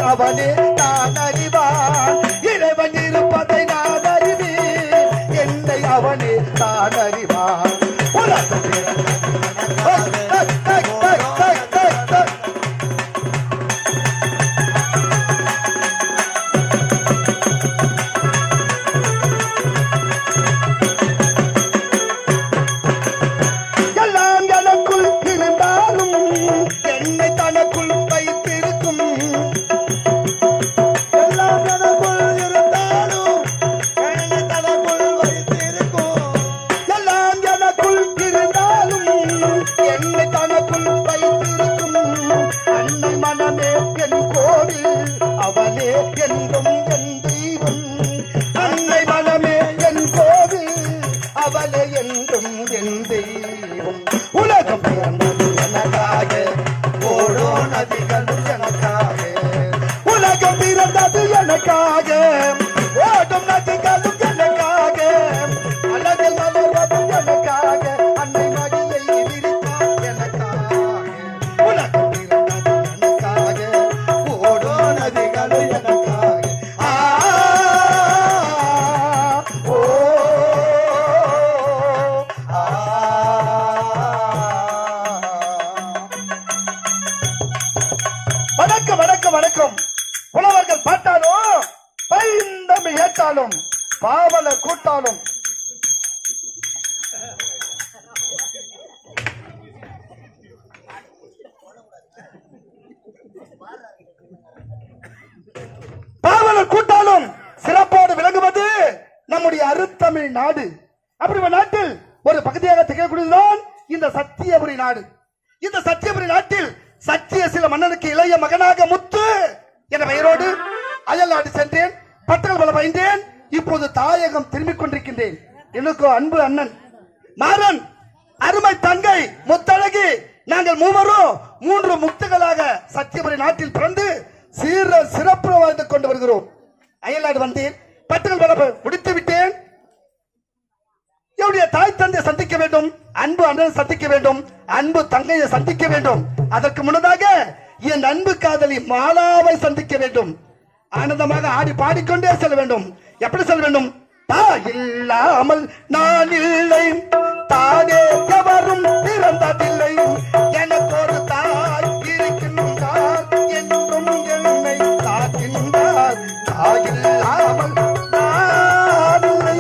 அவனே நான் அறிவான் இறைவன் இருப்பதை நான் அறிவேன் என்னை அவனே தான் அறிவான் உலகம் ஏய், ஏய், ஏய், ஏய், ஏய், ஏய், ஏய். எல்லாம் எனக்குள் இருந்தாலும் என்னை தனக்குள் வைத்திருக்கும் எல்லாம் எனக்குள் இருந்தாலும் என்னை தனக்குள் வைத்திருக்கும் எல்லாம் எனக்குள் இருந்தாலும் என்னை தனக்குள் வைத்திருக்கும் அன்னை மனமே என் கோவில் அவனே என்றும் என் தெய்வம் அன்னை மனமே என் கோவில் அவளே என்றும் என் தெய்வம் உலகம் பிறந்தது எனக்காக ஓடோ நதிகளும் எனக்காக உலகம் பிறந்தது எனக்காக ஓடும் நதிகளும் எனக்காக அழகில் மலர்வதும் எனக்காக அன்னை மடியை விரித்தார் எனக்காக உலகம் பிறந்தது எனக்காக ஓடோ நதிகளும் எனக்காக ஆ ஓ ஆ வணக்கம் வணக்கம் வணக்கம் புலவர்கள் பாட்டாலும் பைந்தமை ஏற்றாலும் பாவல கூட்டாலும் பாவலர் கூட்டாலும் சிறப்போடு விளங்குவது நம்முடைய அருத்தமிழ் நாடு அப்படி ஒரு நாட்டில் ஒரு பகுதியாக திகழக்கூடியதுதான் இந்த சத்தியபுரி நாடு இந்த சத்தியபுரி நாட்டில் சத்திய சில மன்னனுக்கு இளைய மகனாக முத்து என்ற பெயரோடு அயல் நாடு சென்றேன் பட்டங்கள் பல பயின்றேன் இப்போது தாயகம் திரும்பிக் கொண்டிருக்கின்றேன் எனக்கு அன்பு அண்ணன் மாறன் அருமை தங்கை முத்தழகி நாங்கள் மூவரும் மூன்று முக்துகளாக சத்தியபுரி நாட்டில் பிறந்து சீர சிறப்பு வாழ்ந்து கொண்டு வருகிறோம் அயல்நாடு வந்தேன் பட்டுகள் பல முடித்து விட்டேன் என்னுடைய தாய் தந்தை சந்திக்க வேண்டும் அன்பு அண்ணன் சந்திக்க வேண்டும் அன்பு தங்கையை சந்திக்க வேண்டும் அதற்கு முன்னதாக என் அன்பு காதலி மாலாவை சந்திக்க வேண்டும் ஆனந்தமாக ஆடி பாடிக்கொண்டே செல்ல வேண்டும் எப்படி செல்ல வேண்டும் தாய் இல்லாமல் நான் இல்லை தானே எவரும் பிறந்ததில்லை எனக்கு ஒரு தாய் இருக்கின்றார் என்றும் என்னை காக்கின்றார் தாய் இல்லாமல் நான் இல்லை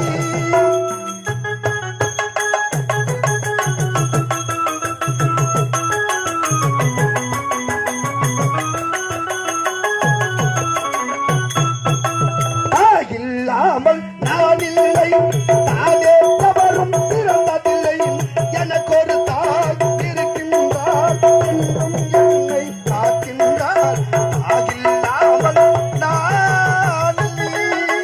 இல்லாமல் நான் இல்லை தானே தவறும் பிறந்ததில்லை எனக்கு ஒரு தாய் இருக்கின்றார் என்றும் என்னை காக்கின்றார் தாயில்லாமல் நான் இல்லை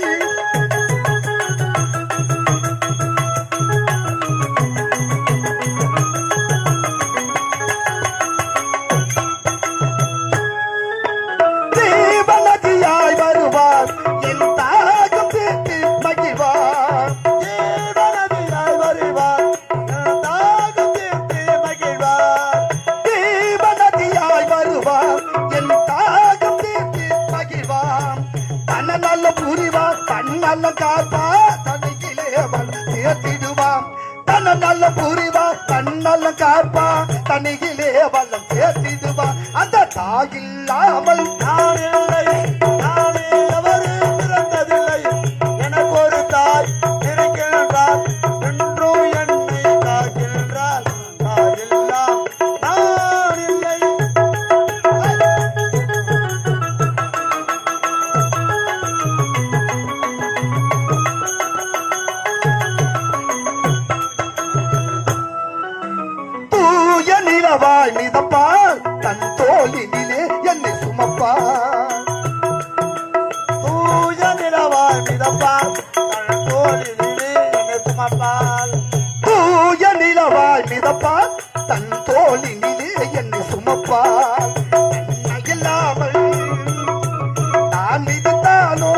ஜீவநதியாய் வருவார் என் தாகம் தீர்த்து மகிழ்வார் ஜீவனதியாய் வருவார் என் தாகம் தீர்த்து மகிழ்வார் ஜீவநதியாய் வருவார் என் தாகம் தீர்த்து மகிழ்வார் தன்ன நல்ல புரிவார் தன்னல்ல காப்பா தனிக்கிலே அவன் சேர்த்திடுவான் தன்ன நல்ல புரிவார் தன்னல்ல காப்பா தனியிலே வல்லம் சேர்த்திடுவான் அந்த தாயில்லாமல் நான் இல்லை நானே எவரு பிறந்ததில்லை எனக்கு ஒரு தாய் இருக்கின்றார் என்றும் என்னை காக்கின்றார் தாயெல்லாம் நான் இல்லை தூய நிலவாய் மிதப்பால் தன் தோளினிலே என்னை சுமப்பார் தூய நிலவாய் மிதப்பால் தன் தோளிலே என்னை சுமப்பால் தூய நிலவாய் மிதப்பால் தன் தோளினிலே என்னை சுமப்பால் என்னை இல்லாமல் நான் மிதித்தானோ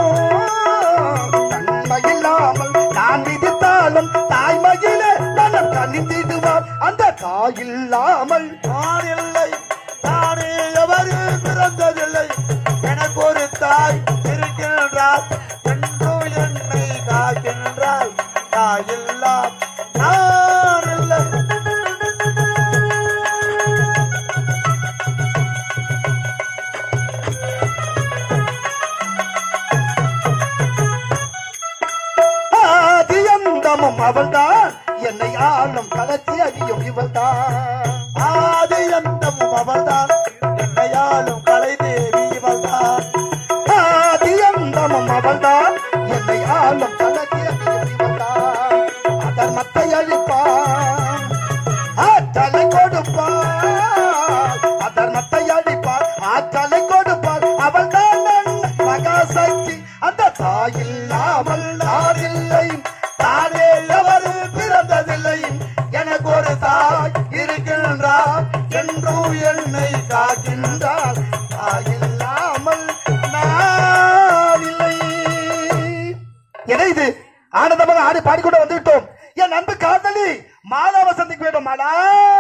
தன்மை இல்லாமல் நான் மிதித்தாலும் தாய்மையிலே மனம் கனிந்திடுவார் அந்த தாயில்லாமல் நான் இல்லை நானே எவரு பிறந்ததில்லை அவள்தான் என்னை ஆளும் கலச்சி அறியும் இவள்தான் ஆதி அந்தமும் அவள்தான் என்னையாலும் கலை தேவி இவள்தான் ஆதியந்தமும் அவள்தான் என்னை ஆளும் கலச்சி அறியும் இவள்தான் அதர்மத்தை அழிப்பான் ஆற்றலை கொடுப்பார் அதர்மத்தை அழிப்பார் ஆற்றலை கொடுப்பார் அவள்தான் நன் மகாசக்தி அந்த தாயில்லாமல் நாதில்லை தானே எவரும் பிறந்ததில்லை எனக்கு ஒரு தாய் இருக்கின்றார் என்றும் என்னை காக்கின்றார் தாயில்லாமல் நான் இல்லை என்ன இது ஆனந்தமாக ஆடி பாடிக்கொண்டு வந்துவிட்டோம் என் அன்பு காதலி மாலாவை சந்திக்க வேண்டும் மாலா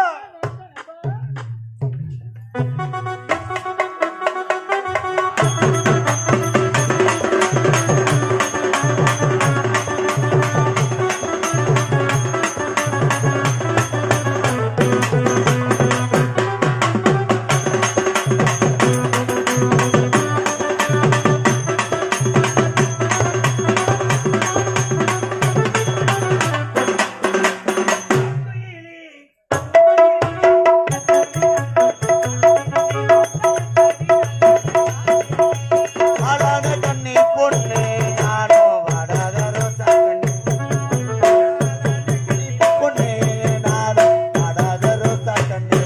ஆளான கண்ணி பொண்ணு நானோ வாடாத ரோசா கண்ணு பொண்ணு நானோ வாடாத ரோசா கண்ணு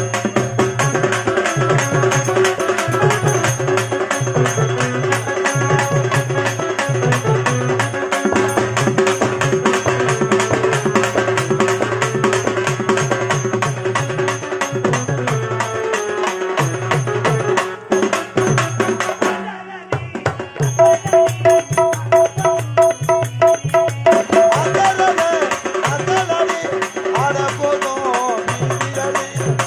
அகலவே அகலவே ஆட போதும் நீரடி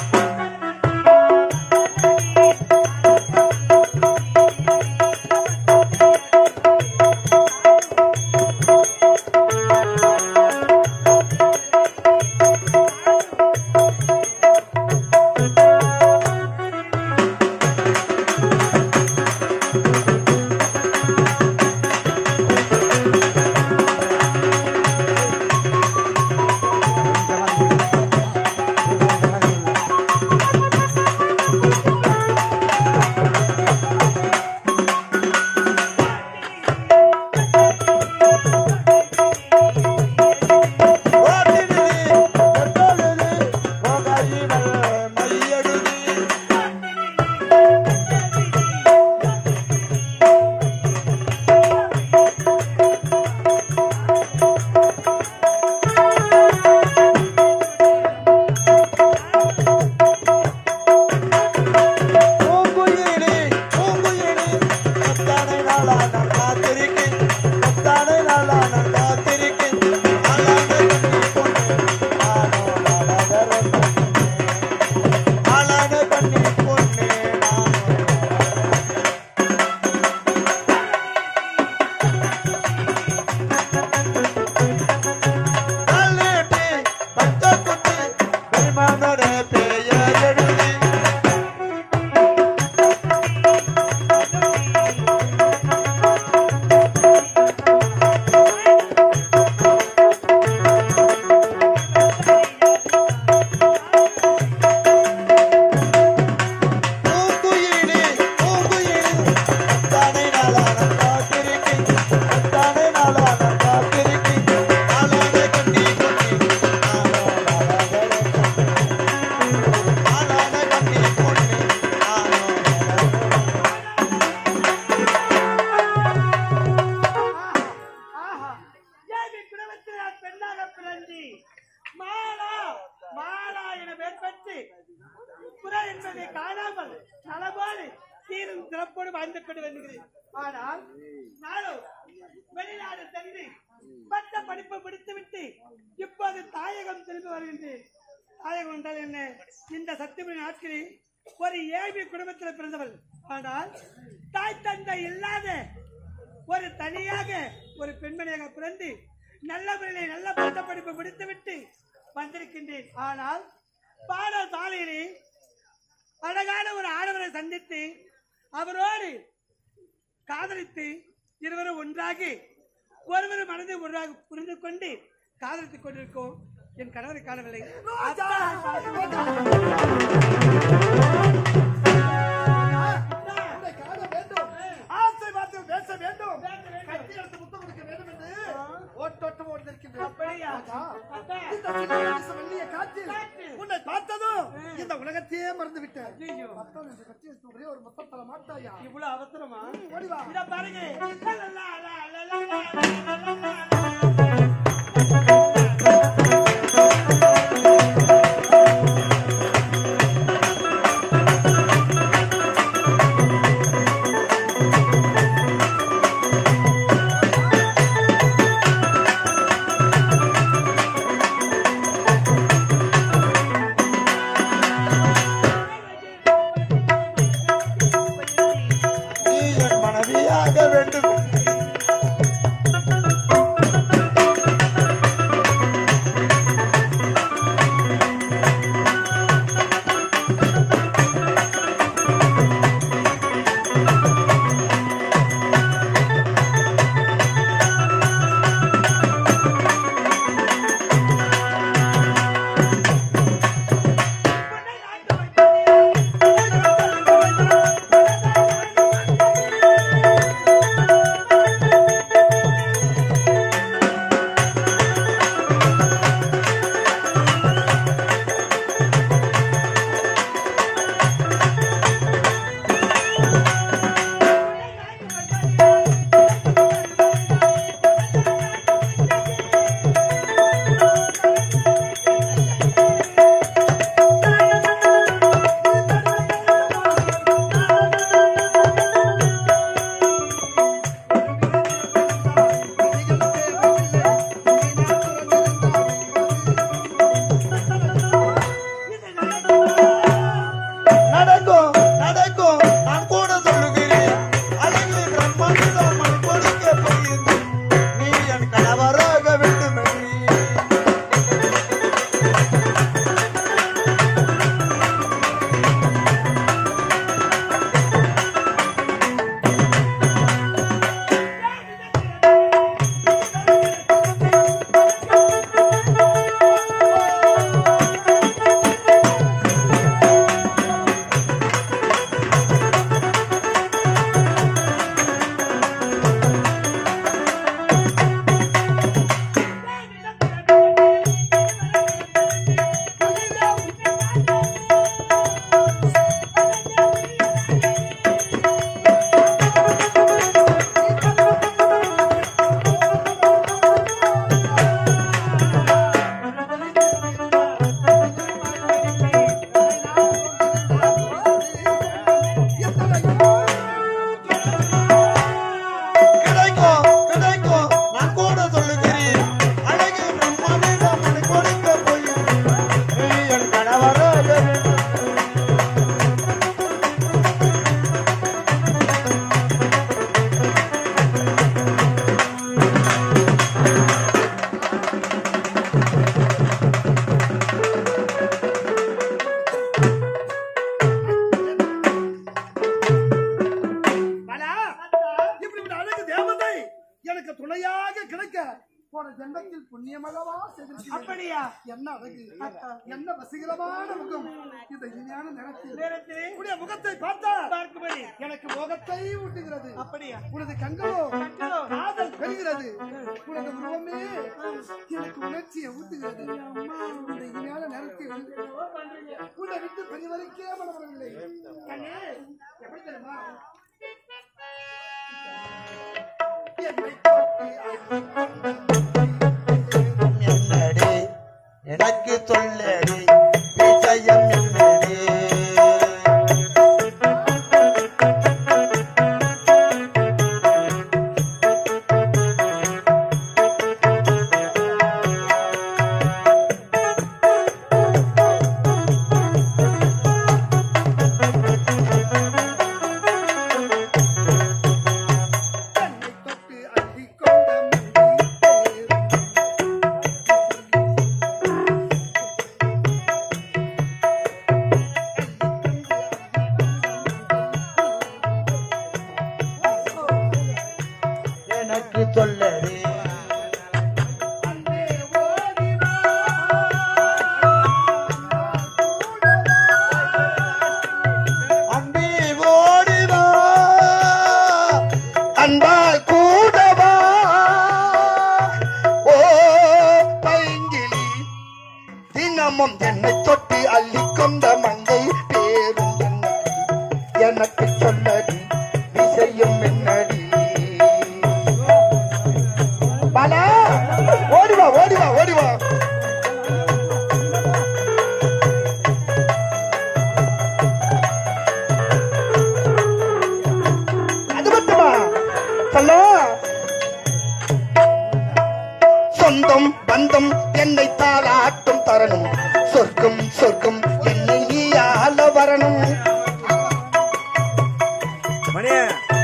ஓட்டிடுதி ஒட்டொழுது ஓகாயிவள் மையடுதி பூங்குயிலி பூங்குயிலி முத்தானை நாளா நான் காத்திருக்கேன் முத்தானை நாளா நான் காத்திருக்கேன் ஆளான கண்ணி பொண்ணு நானோ வாடாத ரோசா கண்ணு ஆளான கண்ணி பொண்ணு நானோ கல்லேட்டி பச்சை குத்தி பெருமானோட பெயர் எழுதி பூங்குயிலி பூங்குயிலி முத்தானை நாளா நான் காத்திருக்கேன் முத்தானை நாளா நான் காத்திருக்கேன் ஆளான கண்ணி பொண்ணு நானோ வாடாத ரோசா கண்ணு ஆளான கண்ணி பொண்ணு நானோ வாடாத ஆஹா ஏவி குடும்பத்தில் நான் பெண்ணாக பிறந்தி மாலா மாலா என பெயர் பெற்று குறை என்பதை காணாமல் நலபோடு சீரும் சிறப்போடு வாழ்ந்து கொண்டு வருகிறேன் ஆனால் நானும் வெளிநாடு சென்று பட்ட படிப்பு முடித்துவிட்டு இப்போது தாயகம் திரும்பி வருகின்றேன் தாயகம் என்றால் என்ன இந்த சத்தியமணி நாட்களில் ஒரு ஏழ்மை குடும்பத்தில் பிறந்தவள் ஆனால் தாய் தந்தை இல்லாத ஒரு தனியாக ஒரு பெண்மணியாக பிறந்து நல்ல முறையில் நல்ல பட்ட படிப்பு முடித்துவிட்டு வந்திருக்கின்றேன் ஆனால் பாடசாலையிலே அழகான ஒரு ஆடவரை சந்தித்து அவரோடு காதலித்து இருவரும் ஒன்றாகி ஒருவர் மனதை ஒன்றாக புரிந்து கொண்டு காதலித்துக் கொண்டிருக்கோம் என் கணவரை காணவில்லை ரோஜா, ரோஜா. உன்னை காண வேண்டும். ஆசை வார்த்தை பேச வேண்டும். கட்டி எடுத்து முத்தம் கொடுக்க வேண்டும் என்று ஓட்டோட்டம் ஓடிருக்கின்றேன். அப்படியா? ரோஜா, அப்பா. இந்த சின்ன வயசு மெல்லிய காற்றில் காற்றில். உன்னை பார்த்ததும் இந்த உலகத்தையே மறந்து விட்டேன் ஐயோ. மத்தவன் என்று கட்டி எடுத்து ஒரே ஒரு முத்தம் தர மாட்டாயா இவ்வளவு அவசரமா ஓடி வா. இத பாருங்க லா, லா, லா, லா, லா, லா, லா, லா, லா, லா. நீ என் மனைவியாக வேண்டும் நடக்கும் நடக்கும் நான் கூட சொல்லுகிறேன் அழகு பிரம்மாண்டம் மண் கொடுக்க போகிறது நீ என் கணவராக வேண்டும் கிடைக்கும் கிடைக்கும் நான் கூட சொல்லுகிறேன் அழகு பிரம்மாண்டம் மண் கொடுக்க போகிறது நீ என் கணவராக வேண்டும் பாலா, இப்படிப்பட்ட அழகு தேவதை எனக்கு துணையாக கிடைக்க போன ஜென்மத்தில் புண்ணியமளவா செய்திருக்கிறேன். அப்படியா என்ன அழகு என்ன வசீகரமான முகம் இந்த இனிமையான நேரத்தில் நேரத்திலே உடைய முகத்தை பார்த்தா பார்க்கும்படி எனக்கு மோகத்தை ஊட்டுகிறது அப்படியா உனது கண்களோ கண்களோ காதல் பெறுகிறது உனது உருவமே எனக்கு உணர்ச்சியை ஊட்டுகிறது இந்த இனிமையான நேரத்தில் உன்னை விட்டு பெரியவருக்கே மனவரவில்லை கண்ணே, எப்படி தெரியுமா என்னை தொட்டு அள்ளிக்கொண்ட என்னடி எனக்கு சொல்லடி விஷயம் என்னடி என்னை தொட்டு அள்ளிக்கொண்ட மல்லிகைப்பூ. எனக்கு சொல்லடி அன்பே ஓ அடியே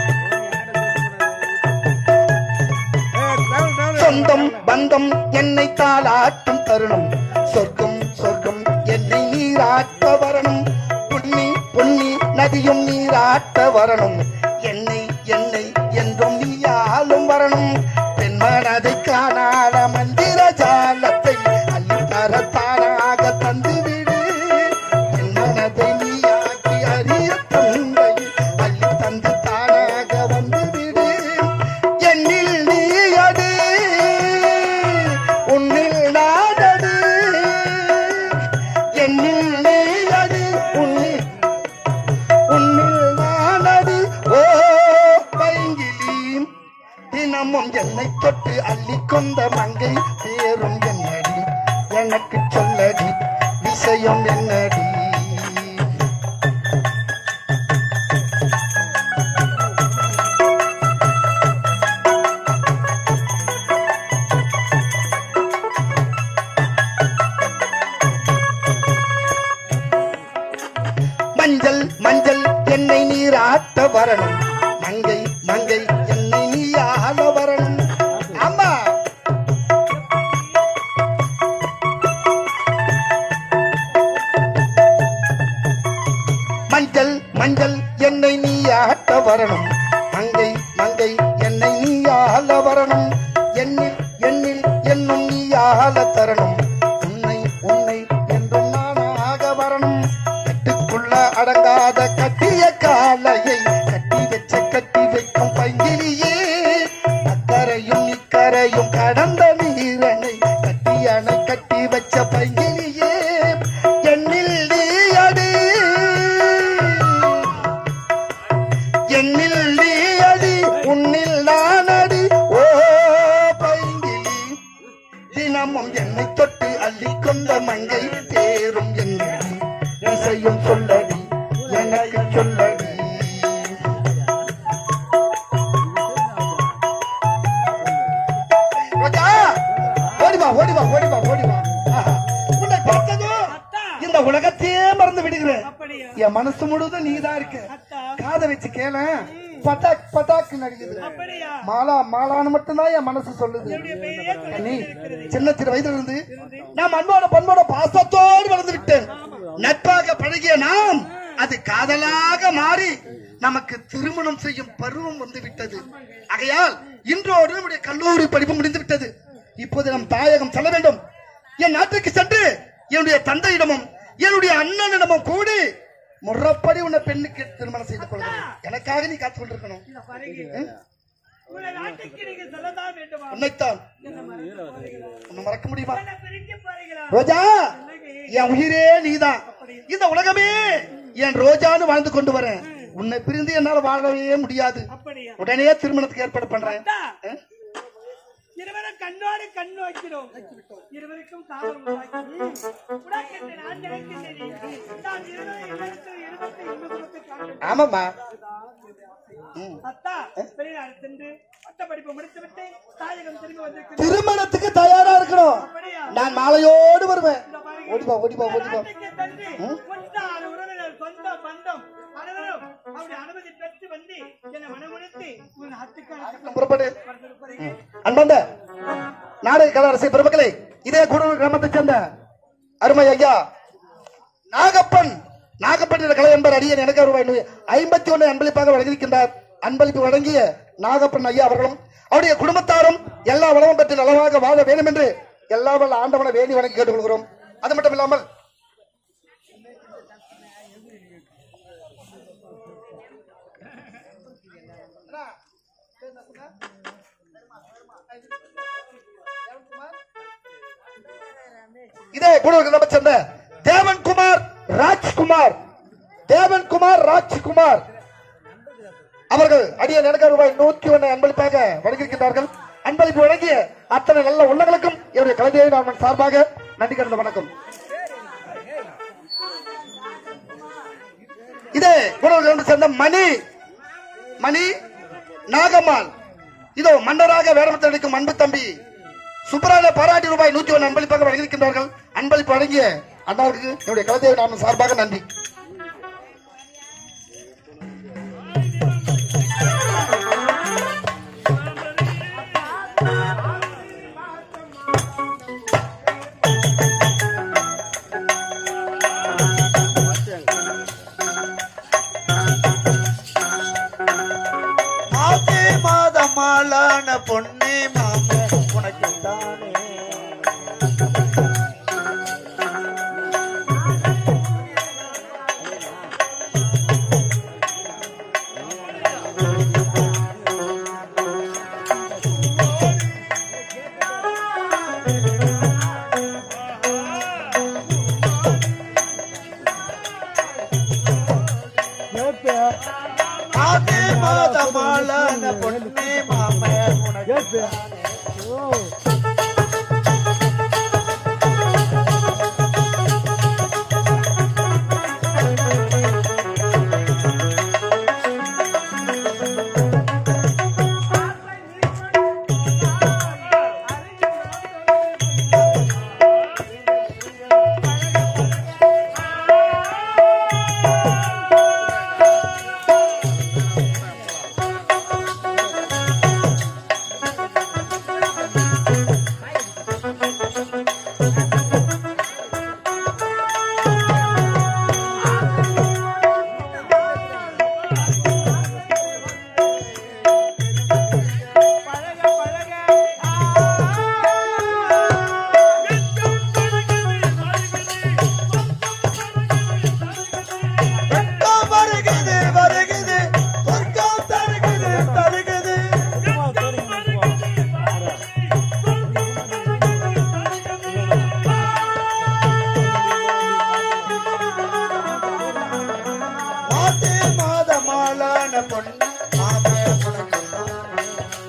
சொந்தம் பந்தம் என்னை தாளாட்டும் தருணம் சொர்க்கம் சொர்க்கம் என்னை நீராட்ட வரணும் புண்ணி புண்ணி நதியும் நீராட்ட வரணும் என்னை என்னை என்றும் நீயாலும் வரணும் பெண்மனதை காணாத மந்திர ஜாலத்தை அள்ளித்தரத்தானாக தந்துவிடு என் மனதை நீயாக்கி அறிய தந்தை அள்ளி தந்து தானாக வந்துவிடு என்னில் நீ அடு உன்னில் நாடடு என்னில் நீ அடு உன்னில் உன்னில் நாடடு ஓ பைங்கிலி தினமும் என்னை தொட்டு அள்ளி கொண்ட மங்கை பேரும் என்னடி எனக்கு சொல்லடி விஷயம் என்னடி மஞ்சள் மஞ்சள் என்னை நீராட்ட வரணும் மங்கை மங்கை என்னை நீயால வரணும் ஆமா மஞ்சள் மஞ்சள் என்னை நீயாட்ட வரணும் மங்கை மங்கை என்னை நீயால வரணும் எண்ணில் எண்ணில் என்னும் நீயால தரணும் உன்னை உன்னை என்றும் நானாக வரணும் கட்டுக்குள்ள அடங்காத கட்டிய காலையை கட்டி வச்ச கட்டி வைக்கும் பைங்கிலியே அக்கரையும் இக்கரையும் கடந்த நீரனை கட்டி அணை கட்டி வச்ச பைங்கிலியே எண்ணில் நீ அடி என்னில் நீ அடி உன்னில் நான் அடி ஓ பைங்கிலி தினமும் என்னை தொட்டு அள்ளி கொண்ட மங்கை பேரும் என்னடி இசையும் சொல்லடி எனக்கு சொல்லடி ரோஜா, ஓடிவா ஓடிவா ஓடிவா ஓடிவா ஆஹா. உன்னை பார்த்ததும் அத்தா இந்த உலகத்தையே மறந்து விடுகிறேன் அப்படியா என் மனசு முழுவதும் நீதான் இருக்க அத்தா காதை வச்சு கேள பட்டாக் பட்டாக்கு நடிக்குது அப்படியா மாலா மாலான்னு மட்டும்தான் என் மனசு சொல்லுது என்னுடைய பெயரே நீ இருக்கிறது சின்ன சிறு வயதுல இருந்து நான் அன்போட பண்போட பாசத்தோடு வளர்ந்து விட்டேன் நட்பாக பழகிய நாம் அது காதலாக மாறி நமக்கு திருமணம் செய்யும் பருவம் வந்து விட்டது ஆகையால் இன்றோடு நம்முடைய கல்லூரி படிப்பு முடிந்து விட்டது இப்போது நம் தாயகம் செல்ல வேண்டும் என் நாட்டுக்கு சென்று என்னுடைய தந்தையிடமும் என்னுடைய அண்ணனிடமும் கூடி முறைப்படி உன்னை பெண்ணுக்கு திருமணம் செய்து கொள்கிறேன் எனக்காக நீ காத்துக் கொண்டிருக்கணும் இந்த பாருங்க உங்களை நாட்டுக்கு நீங்க சொல்லதான் வேண்டுமா உன்னைத்தான் என்ன மறக்க போறீங்களா உன்னை மறக்க முடியுமா என்ன பிரிக்க போறீங்களா ரோஜா இல்லைங்க. என் உயிரே நீதான் இந்த உலகமே என் ரோஜான்னு வாழ்ந்து கொண்டு வரேன் உன்னை பிரிந்து என்னால வாழவே முடியாது அப்படியா உடனே திருமணத்துக்கு ஏற்பாடு பண்றேன் அத்தா, அஹ்? இருவரும் கண்ணோடு கண் நோக்கிறோம் இருவருக்கும் காதல் உண்டாக்கி உனக்கென்று நான் நினைக்கின்றேன் நான் இருவரும் இருவருக்கு இருபத்தி இருபத்தி காண்கிறேன் ஆமாம்மா ம். அத்தா வெளிநாடு சென்று பட்ட படிப்பு முடித்துவிட்டு தாயகம் திரும்பி வந்திருக்கிறேன் திருமணத்துக்கு தயாரா இருக்கணும் அப்படியா நான் மாலையோடு வருவேன் இந்த பாருங்க. ஓடிப்பா ஓடிப்பா ஓடிப்பா நாட்டுக்கு சென்று உற்றார், உறவினர், சொந்த பந்தம் அனைவரும் அவருடைய அனுமதி பெற்று வந்து என்னை மனமுடித்து உன் ஹத்துக்கு அழைத்து புறப்படு கொண்டிருக்கிறேன். அன்பந்த நாடக கலரசை பெருமக்களே இதே குடூர் கிராமத்தைச் சேர்ந்த அருமை ஐயா நாகப்பன் நாகப்பன் என்ற கலை என்பர் அடியன் எனக்கு ரூபாய் ஐம்பத்தி ஒன்று அன்பளிப்பாக வழங்கியிருக்கின்றார் அன்பளிப்பு வழங்கிய நாகப்பன் ஐயா அவர்களும் அவருடைய குடும்பத்தாரும் எல்லா வளமும் பெற்று நலமாக வாழ வேண்டும் என்று எல்லா வல்ல ஆண்டவனை வேண்டி வணங்கி கேட்டுக்கொள்கிறோம் அது மட்டும் இல்லாமல் இதே குடூர் கிராமத்தைச் சேர்ந்த தேவன்குமார் ராஜ்குமார் தேவன்குமார் ராஜ்குமார் அவர்கள் அடிய எனக்கு ரூபாய் நூத்தி ஒன்னு அன்பளிப்பாக வழங்கியிருக்கிறார்கள் அன்பளிப்பு வழங்கிய அத்தனை நல்ல உள்ளங்களுக்கும் என்னுடைய கலைஞரை நான் சார்பாக நன்றி கலந்த வணக்கம் இதே குடவர்கள் சேர்ந்த மணி மணி நாகம்மாள் இதோ மன்னராக வேடமத்தில் நடிக்கும் அன்பு தம்பி சுப்பராஜ பாராட்டி ரூபாய் நூத்தி ஒன்று அன்பளிப்பாக வழங்கியிருக்கின்றார்கள் அன்பளிப்பு வழங்கிய அண்ணாவுக்கு என்னுடைய கலைஞரை நான் சார்பாக நன்றி மாலான பொன்னே மாம உனக்கு தானே ஆதி மாத மாலான பொன்னே மாம உனக்கு வெட்கம் வருகுது வருகுது சொர்க்கம் தருகுது தருகுது ஆதி மாத மாலான பொன்னே மாம உனக்கு தானே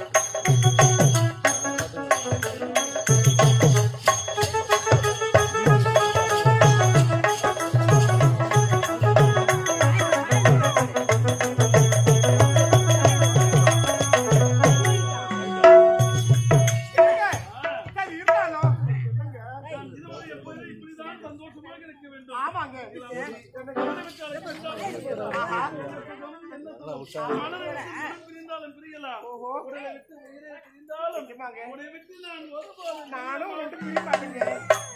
சரி இருந்தாலும் இப்படிதான் சந்தோஷமாக இருக்க வேண்டும் ஆமாங்க பிரிந்தாலும் பிரியலாம் உடலை விட்டு உயிரை பிரிந்தாலும் உன்னை விட்டு நான் ஒருபோதும் நானும் ரெண்டு பேரும் பாத்துங்க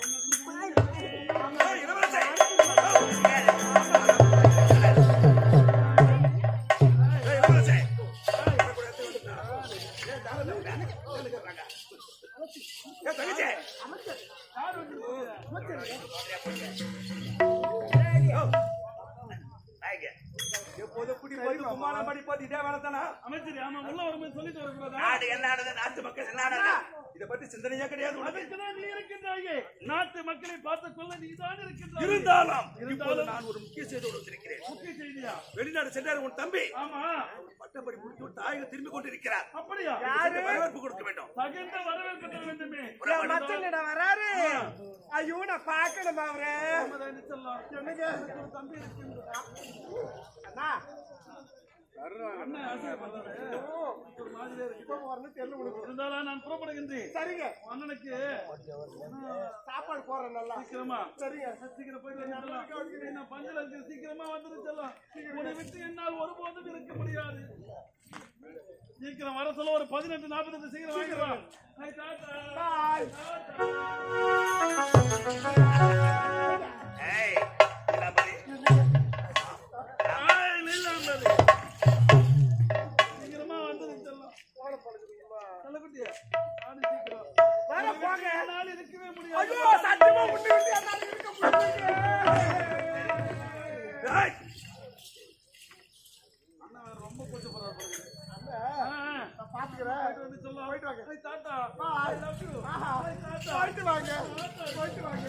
எப்போதும் குடி போய் கும்மாளம் படி போட்டு இதே வேலை தானா அமைச்சர் ஆமா உள்ள வரும்போது சொல்லிட்டு வரக்கூடாதா நாடு என்ன நாட்டு மக்கள் என்ன இத பத்தி சிந்தனையே கிடையாது அதற்குதான் நீ இருக்கின்றாயே நாட்டு மக்களை பார்த்து கொள்ள நீதான் இருக்கின்றாய் இருந்தாலும் இப்போது இருந்தாலும் நான் ஒரு முக்கிய செய்தியோடு வந்திருக்கிறேன் முக்கிய செய்தியா வெளிநாடு சென்றார் உன் தம்பி ஆமா பட்டப்படி முடித்து விட்டு தாயகம் திரும்பி கொண்டிருக்கிறார் அப்படியா இதற்கு வரவேற்பு கொடுக்க வேண்டும் தகுந்த வரவேற்பு தர வேண்டுமே மச்சனிட வராரு ஐயோ நான் பாக்கணும் அவரே சம்மதம் சொல்லலாம். என்னங்க தம்பி இருக்குன்றா. அண்ணா அண்ணன் ஆசைப்படுறாரு. ஒரு மாதிரியா இருக்கு. இப்ப வரணும் தெரியல உனக்கு இருந்தாலும் நான் புறப்படுகின்றேன் சரிங்க உன் அண்ணனுக்கு சாப்பாடு போடுறேன் நல்லா சீக்கிரமா சரிங்க சீக்கிரம் போயிட்டு வந்துடலாம். என்ன பஞ்சல இருக்கு சீக்கிரமா வந்துட்டு செல்லம் உன்னை விட்டு என்னால் ஒருபோதும் இருக்க முடியாது சீக்கிரம் வர சொல்ல ஒரு பதினெட்டு நாற்பத்தெட்டு சீக்கிரம் வாங்கிடுவான் பாய் ஏய் இளம்பரி, சீக்கிரமா வந்துட்டு செல்லம் நல்லகுட்டியா ஆடு சீக்கிரம் வர போங்க என்னால் இருக்கவே முடியாது ஐயோ சத்தியமா முன்ன விட்டு என்னால இருக்க முடியல ஏய், அண்ணா ரொம்ப கொஞ்சம் பரவாயில்ல நான் பாத்துக்கிறேன் வந்து சொல்ல போயிட்டு வாங்க. ஐய், தாத்தா பாய். I love you. ஆஹா. ஐய், தாத்தா போயிட்டு வாங்க போயிட்டு வாங்க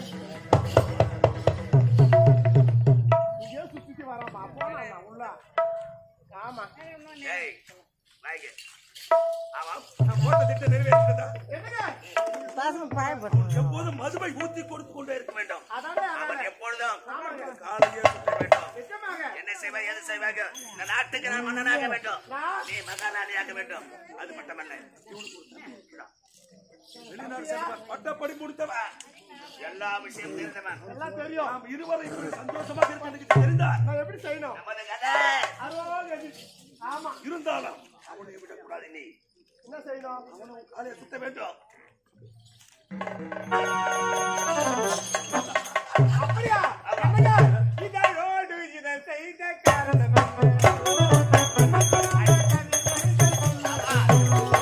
இங்கே சுத்திட்டு வராமா போனா உள்ள ஆமா ஏய், வாங்க. ஆமாம், நான் போட்ட திட்டம் நிறைவேறிட்டதா? என்னங்க எப்போதும் மதுவை ஊத்தி கொடுத்து கொண்டே இருக்க வேண்டும் அதானே அவன் அதானே எப்பொழுதும் ஆமாங்க. காலையே சுத்த வேண்டும் நிஜமாங்க என்ன செய்வாய் எது செய்வாங்க இந்த நாட்டுக்கு நான் மன்னனாக வேண்டும் நான் நீ மகாராணியாக வேண்டும் அது மட்டுமல்ல இவனுக்கு ஒரு தம்பி இருக்கிறான். வெளிநாடு செல்வன் பட்டப்படி முடித்தவன் எல்லா விஷயமும் தெரிந்தவன் எல்லாம் தெரியும் நாம் இருவரும் இப்படி சந்தோஷமாக இருக்கிறதுக்கு தெரிந்தால் நான் எப்படி செய்யணும் நமது கதை அரோகதி. ஆமா இருந்தாலும் அவனை விடக்கூடாது நீ என்ன செய்யணும் அவனும் காலையை சுத்த வேண்டும் அப்படியா என்னங்க இதழோடு இதை செய்த காரணம் என்ன?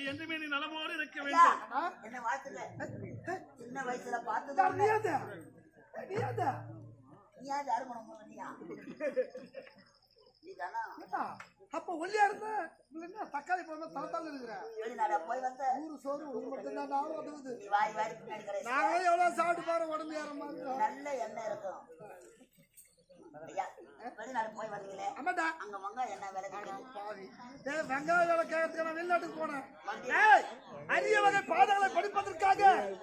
என்றுமே நீ நலமோடு இருக்க ஐயா, வேண்டும் என்ன வாழ்த்துக்க சின்ன வயசுல பார்த்தது யார் நீயாதா? நீயாதா? நீ யாரு அருமணம் பண்ணியா நீதானா ஏண்டா, அப்ப ஒல்லியா இருந்த இவங்க என்ன தக்காளி பழம் தளத்தால இருக்கிற வெளிநாடா போய் வந்த ஊரு சோறு ஒரு மட்டும்தான் நான் உதவுது நீ வாய் வாரி பின்னாடி கிடையாது நாங்களே எவ்வளவு சாப்பிட்டு பாரு உடம்பு ஏற மாதிரி இருக்கும். நல்ல எண்ணெய் இருக்கும் ஐயா வெளிநாடு போய் வந்தீங்களே ஆமாடா அங்க வெங்காயம் என்ன விலை கிடைக்குது பாவி. டேய், வெங்காய வேலை கேட்கறதுக்கு நான் வெளிநாட்டுக்கு போனேன் டேய், அரிய வகை பாடங்களை படிப்பதற்காக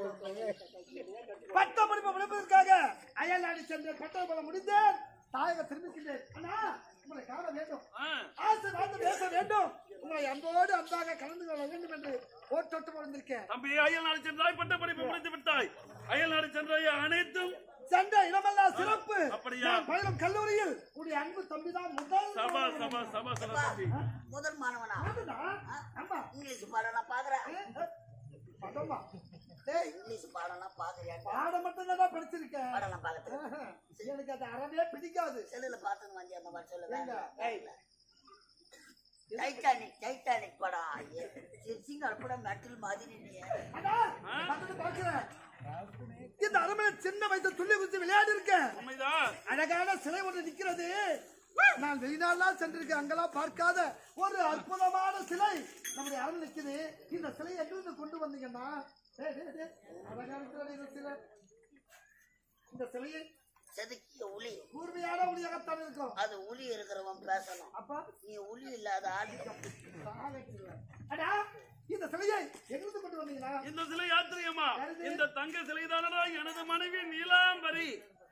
பட்ட படிப்பு படிப்பதற்காக அயல் நாடு சென்ற பட்ட பல முடிந்தேன் தாயக திரும்பிக்கின்றேன் அண்ணா உங்களை காண வேண்டும் ஆ, ஆசை வாழ்ந்து பேச வேண்டும் உங்களை அன்போடு அன்பாக கலந்து கொள்ள வேண்டும் என்று ஓட்டோட்டு வந்திருக்கேன் தம்பி அயல் நாடு சென்றாய் பட்ட படிப்பு முடித்து விட்டாய் அயல் நாடு சென்றாய் அனைத்தும் சென்ற இடமெல்லாம் சிறப்பு அப்படியா? நான் பயிலும் கல்லூரியில் உடைய அன்பு தம்பிதான் முதல் சபா சபா சபா சபா தம்பி முதல் மாணவனா ஆமாடா. ஆமா இங்கிலீஷ் பாடம் நான் பாக்குறேன் பதமா டேய் இங்கிலீஷ் பாடம் நான் பாக்குறேன் பாடம் மட்டும் தான் படிச்சிருக்கேன் பாடம் நான் பாக்குறேன் எனக்கு அது அறவே பிடிக்காது செல்லுல பாத்துன்னு வந்து அந்த மாதிரி ஏங்க? சொல்லுங்க டைட்டானிக் டைட்டானிக் படம் சிங்கால் படம் மெட்டல் மாதிரி நீ அண்ணா, பக்கத்துல பார்க்கிறேன். இந்த அரண்மனை சின்ன வயசு துள்ளி குச்சி விளையாடி இருக்கேன் உண்மைதான் அழகான சிலை ஒன்று நிக்கிறது நான் வெளிநாடுலாம் சென்றிருக்கேன் அங்கெல்லாம் பார்க்காத ஒரு அற்புதமான சிலை நம்முடைய அரண்மனை நிக்குது இந்த சிலையை எங்கிருந்து கொண்டு வந்தீங்கன்னா டேய், டேய், டேய், அழகா இருக்கிறது இந்த சிலை இந்த சிலையை செதுக்கிய உளி கூர்மையான ஒளியாகத்தான் இருக்கும் அது உளி இருக்கிறவன் பேசணும் அப்பா நீ உளி இல்லாத ஆதிக்கம் அடா இந்த சிலையை எங்கிருந்து கொண்டு வந்தீங்கன்னா இந்த சிலை யாத்திரியம்மா இந்த தங்க சிலைதானடா எனது மனைவி நீலாம்பரி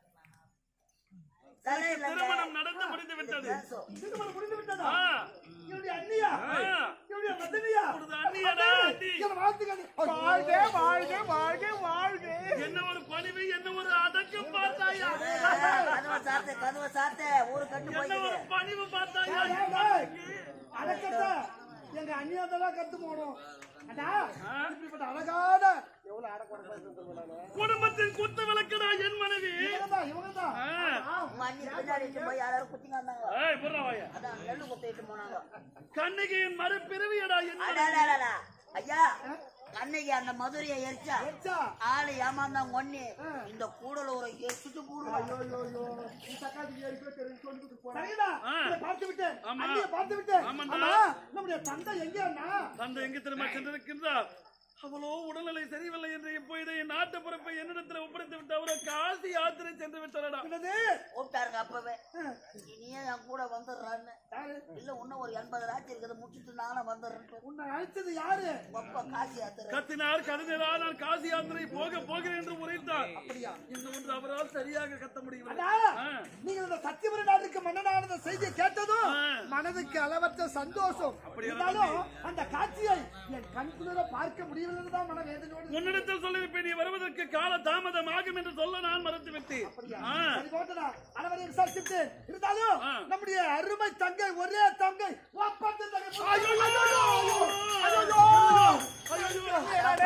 தலை இல்லைங்க. திருமணம் நடந்து முடிந்து விட்டது பேசும். திருமணம் முடிந்து விட்டதா ஆ, இவருடைய அண்ணியா ஆ. இவருடைய மதனியா உனது அண்ணியடா, அண்ணி. என் வாழ்த்துக்கள் வாழ்க வாழ்க வாழ்க வாழ்க என்ன ஒரு பணிவு என்ன ஒரு அடக்கம் பார்த்தாயா ஏய், கதவை சாத்து கதவை சாத்து ஊரு கட்டு என்ன போய்க்குது ஒரு பணிவு பார்த்தாயா அடக்கத்தை எங்க அந்நியதெல்லாம் கத்து போகணும் அடா இப்படிப்பட்ட அழகான எவ்வளவு அடக்கம் குடும்பத்தின் குத்து விளக்குடா என் மனைவி இவங்கதான் இவங்கதான் ஆ. உங்க அண்ணி பின்னாடி இட்டு போய் யாராரும் குத்திங்க வந்தாங்க ஏய், புர்ரா வாயா. அதான் நெல்லு குத்திட்டு போனாங்க கண்ணகியின் மறுபிறவியடா என் மனைவி. அடாடாடாடா. ஐயா கண்ணகி அந்த மதுரையை எரிச்சா வச்சா ஆளு ஏமாந்தாங்க ஒண்ணு இந்த கூடலூரை சுட்டு கூடுவாங்க சரிடா ஆ. இதை பார்த்து விட்டேன் ஆமா. அண்ணியை பார்த்து விட்டேன் ஆமாண்டா. ஆமா நம்முடைய தந்தை எங்க அண்ணா தந்தை எங்கு திரும்ப சென்றிருக்கின்றார் அவளோ உடல்நிலை சரியில்லை என்று இப்பொழுது என் நாட்டு பொறுப்பை என்னிடத்தில் ஒப்படைத்து விட்டு அவரோ காசி யாத்திரை சென்று விட்டாரடா என்னது கூப்பிட்டாருங்க அப்பவே இனியே என் கூட வந்துடுறான்னு யாரு? இல்ல இன்னும் ஒரு எண்பது ராட்சி இருக்குது முடிச்சுட்டு நானும் வந்துடுறேன் உன்னை அழைச்சது யாரு ஒப்ப காசி யாத்திரை கத்தினார் கருதினா நான் காசி யாத்திரை போக போகிறேன் என்று உரைத்தார் அப்படியா இன்னும் ஒன்று அவரால் சரியாக கத்த முடியவில்லை அண்ணா, ஆ. நீங்கள் இந்த சத்தியபுரி நாட்டுக்கு மன்னனானத செய்தியை கேட்டதும் ஆ. மனதுக்கு அளவற்ற சந்தோஷம் அப்படியா இருந்தாலும் அந்த காட்சியை என் கண் குளிர பார்க்க முடியவில்லை தான் மன வேதனையோடு உன்னிடத்தில் சொல்லியிருப்பேன் நீ வருவதற்கு கால தாமதம் ஆகும் என்று சொல்ல நான் மறுத்து விட்டேன் ஆ. சரி போட்டடா அனைவரையும் விசாரிச்சுட்டு இருந்தாலும் ஆ. நம்முடைய அருமை தங்கை ஒரே தங்கை ஒப்பந்த தங்கை ஐயோ, ஐயோ, ஐயோ, ஐயோ, ஐயோ,